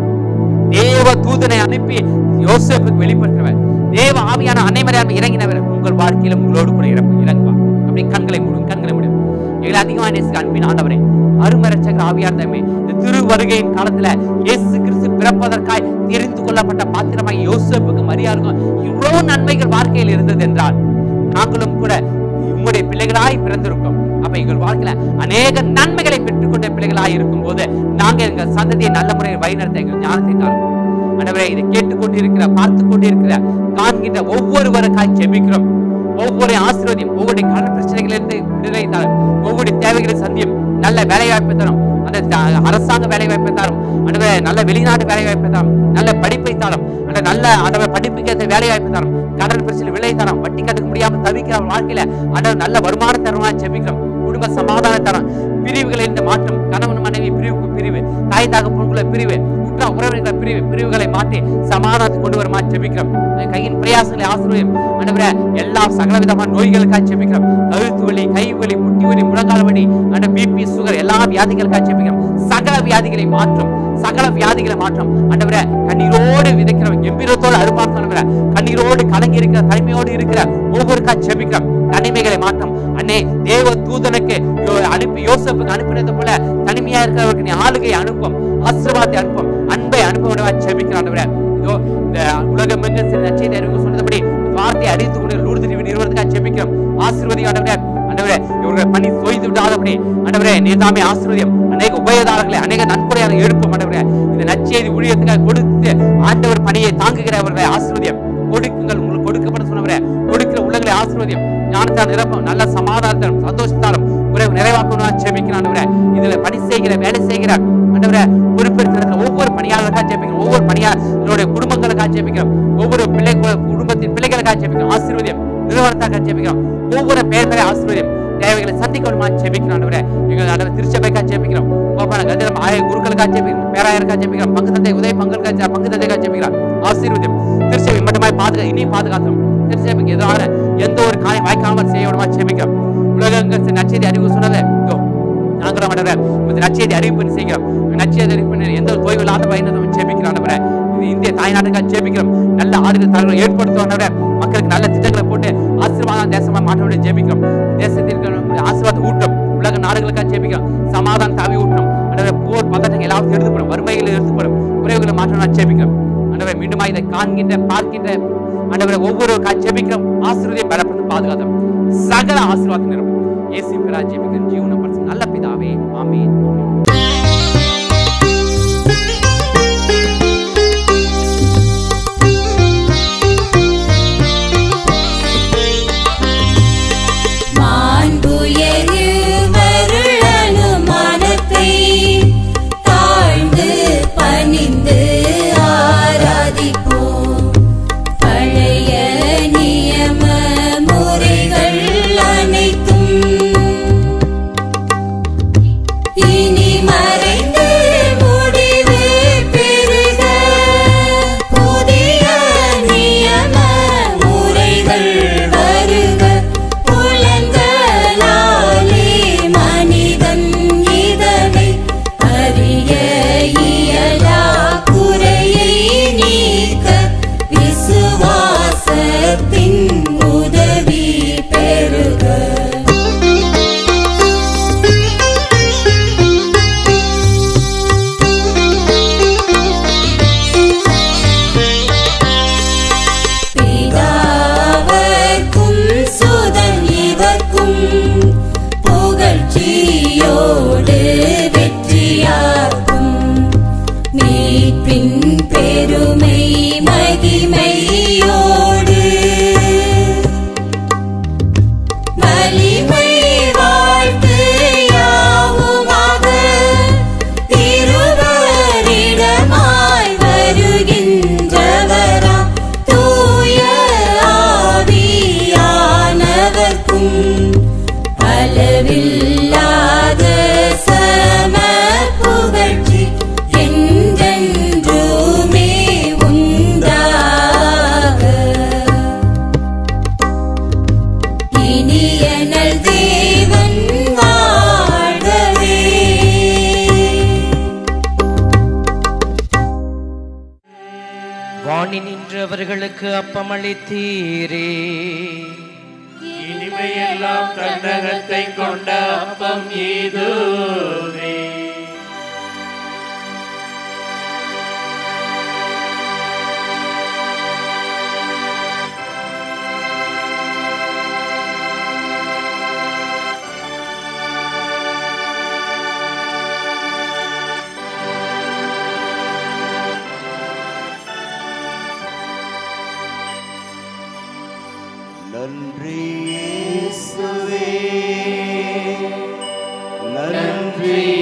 தேவ தூதனை அனுப்பி யோசேப்புக்கு வெளிப்படுத்துறவர் தேவ ஆவியான அனைவரையான இறங்கினவர் உங்கள் வாழ்க்கையிலும் உங்களோடு கூட இறப்பு இறங்குவா அப்படி கண்களை மூடும் கண்களை மூடும் எங்களை அதிகமாக நேசிக்க அன்பின் ஆண்டவரே அருமரட்சகர் ஆவியார்ந்தமே இந்த திரு வருகையின் காலத்துல இயேசு கிறிஸ்து பிறப்பதற்காய் தெரிந்து கொள்ளப்பட்ட பாத்திரமாய் யோசேப்புக்கு மரியாதைக்கும் இவ்வளவு நன்மைகள் வாழ்க்கையில் இருந்தது என்றால் நாங்களும் கூட உம்முடைய பிள்ளைகளாய் பிறந்திருக்கோம் அப்ப எங்கள் வாழ்க்கையில அநேக நன்மைகளை பெற்றுக்கொண்ட பிள்ளைகளாய் இருக்கும் போது நாங்க எங்கள் சந்ததியை நல்ல முறையில் வழிநடத்த எங்கள் ஞானத்தை தாரும் ஆண்டவரே இதை கேட்டுக்கொண்டிருக்கிற பார்த்து கொண்டிருக்கிற காண்கின்ற ஒவ்வொருவருக்காய் ஜெபிக்கிறோம் ஒவ்வொரு ஆசீர்வதியும் ஒவ்வொரு கடன் பிரச்சனைகளிலிருந்து விடுதலை தரும் ஒவ்வொரு தேவைகளை சந்தியும் நல்ல வேலை வாய்ப்பை தரும் அந்த த- அரசாங்க வேலை வாய்ப்பை தரும் ஆண்டவரே நல்ல வெளிநாட்டு வேலை வாய்ப்பை தரும் நல்ல படிப்பை தரும் அந்த நல்ல ஆண்டவர் படிப்புக்கு ஏற்ற வேலை வாய்ப்பை தரும் கடன் பிரச்சனை விலை தரும் வட்டி கட்டுக்க முடியாம தவிக்கிற வாழ்க்கையில ஆண்டவர் நல்ல வருமானம் தருவா ஜெபிக்கிறோம் குடும்ப சமாதானம் தரும் பிரிவுகளை இருந்து மாற்றும் கணவன் மனைவி பிரிவுக்கு பிரிவு தாய் தகப்பனுக்குள்ள பிரிவு உற்ற உறவினர்கள் பிரிவு பிரிவுகளை மாற்றி சமாதானத்தை கொண்டு வருமா ஜெபிக்கிறோம் என் கையின் பிரயாசங்களை ஆசிரியம் ஆண்டவரே எல்லா சகல விதமான நோய்களுக்காக ஜெபிக்கிறோம் கழுத்து வலி கை வலி முட்டி வலி முழங்கால் வலி அந்த பிபி சுகர் எல்லா வியாதிகளுக்காக ஜெபிக்கிறோம் சகல வியாதிகளை மாற்றும் சகல வியாதிகளை மாற்றும் ஆண்டவரே கண்ணீரோடு விதைக்கிறோம் எம்பிரத்தோடு அருமாறு ஆண்டவரே கண்ணீரோடு கலங்கி இருக்கிற தனிமையோடு இருக்கிற ஒவ்வொருக்கா ஜெபிக்கிறோம் தனிமைகளை மாற்றும் அன்னை தேவ தூதனுக்கு யோ- அனுப்பி யோசப்புக்கு அனுப்பினது போல தனிமையா இருக்கிறவருக்கு நீ ஆளுகை அனுப்பும் ஆசீர்வாதத்தை அனுப்பும் அன்பை அனுப்ப ஜெபிக்கிறான் ஆண்டவரே இதோ இந்த உலகம் என்று சில நச்சை அறிவு சொன்னபடி வார்த்தையை அறிந்து கொண்டு லூர்து நிறுவனத்துக்காக ஜெபிக்கிறோம் ஆசீர்வதி ஆண்டவரே ஆண்டவரே இவர்கள் பணி சொய்து விடாதபடி ஆண்டவரே நீர்தாமே ஆசீர்வதியம் அநேக உபயதாரர்களை அநேக நன்கொடையாக எழுப்பும் ஆண்டவரே இந்த நச்செய்தி ஊழியத்துக்காக கொடுத்து ஆண்டவர் பணியை தாங்குகிறவர்களை ஆசீர்வதியம் கொடுக்குங்கள் உங்களுக்கு கொடுக்கப்பட சொன்னவரே கொடுக்கிற உள்ளங்களை ஆசீர்வதியம் ஞானத்தால் நிரப்பும் நல்ல சமாதானத்தாலும் சந்தோஷத்தாலும் உறவு நிறைவாக்கணும் ஜெபிக்கிறான் ஆண்டவரே இதுல பணி செய்கிற வேலை செய்கிற ஆண்டவரே பொறுப்பெடுக்கிற ஒவ்வொரு பணியாளருக்காக ஜெபிக்கிறோம் ஒவ்வொரு பணியாளருடைய குடும்பங்களுக்காக ஜெபிக்கிறோம் ஒவ்வொரு பிள்ளை குடும்பத்தின் பிள்ளைகளுக்காக ஜெபிக்கிறோம் ஆசீர்வதியம் நிறுவனத்தாக ஜெபிக்கிறோம் ஒவ்வொரு பேர் பேரை ஆசீர்வதியம் தேவைகளை சந்திக்கணுமா ஜெபிக்கிறோம் ஆண்டவரே எங்கள் ஆண்டவர் திருச்சபைக்காக ஜெபிக்கிறோம் கோபால கதிரம் ஆய குருக்களுக்காக ஜெபிக்கிறோம் பேராயருக்காக ஜெபிக்கிறோம் பங்கு தந்தை உதய பங்குகளுக்காக பங்கு தந்தைக்காக ஜெபிக்கிறோம் ஆசீர்வதியம் திருச்சபை மட்டுமாய் பாதுகா இனியும் பாதுகாத்தோம் திருச்சபைக்கு எதிரான எந்த ஒரு காரியம் வாய்க்காமல் செய்யணுமா ஜெபிக்கிறோம் உலகங்கள் நச்செய்தி அறிவு சொன்னது இதோ நாங்களும் ஆண்டவரே இந்த நச்செய்தி அறிவிப்பு செய்கிறோம் நச்செய்தி அறிவிப்பு எந்த ஒரு தொய்வு இல்லாத பயணத்தை ஜெபிக்கிறோம் ஆண்டவரே இது இந்திய தாய்நாட்டுக்காக ஜெபிக்கிறோம் நல்ல ஆறுதல் தரங்களை ஏற்படுத்தும் ஆண்டவரே மக்களுக்கு நல்ல திட்டங்களை போட்டு ஆசீர்வாதம் தேசமா மாற்றோட ஜெபிக்கிறோம் தேசத்திற்கு நம்முடைய ஆசீர்வாதம் ஊட்டும் உலக நாடுகளுக்காக ஜெபிக்கிறோம் சமாதான தாவி ஊட்டும் ஆண்டவரே போர் பதட்டங்கள் எல்லாத்தையும் எடுத்துப்படும் வறுமைகளை எடுத்துப்படும் குறைவுகளை மாற்றம் ஜெபிக்கிறோம் ஆண்டவரே மீண்டுமா இதை காண்கின்ற பார்க்கின்ற ஆண்டவரை ஒவ்வொரு ஜெபிக்கிறோம் ஆசீர்வதியை பலப்படுத்தும் பாதுகாத்தோம் சகல ஆசீர்வாதம் நிரப்பும் இயேசு பிறா ஜெபிக்கிறோம் ஜீவன பரிசு நல்ல பிதாவே ஆமென் ஆமென் மாண்புயரு மருள் அனுமானத்தை தாழ்ந்து பணிந்து ஆராதிப்போம் பழைய நியம முறைகள் அனைத்தும் இனி மறைந்து முடிவு பெறுக புதிய நியம முறைகள் வருக புலன்களாலே மனிதன் இதனை அறிய இயலா குறையை நீக்க விசுவாசத்தின் உதவி பெறுக பிதாவர்க்கும் சுதன் இவர்க்கும் புகழ்ச்சியோடு வெற்றியாக்கும் மீட்பின் பெருமை மகிமையோடு வாணி நின்றவர்களுக்கு அப்பமளித்தீரே இனிமையெல்லாம் தன்னகத்தை கொண்ட அப்பம் இதுவே நன்றி இயேசுவே நன்றி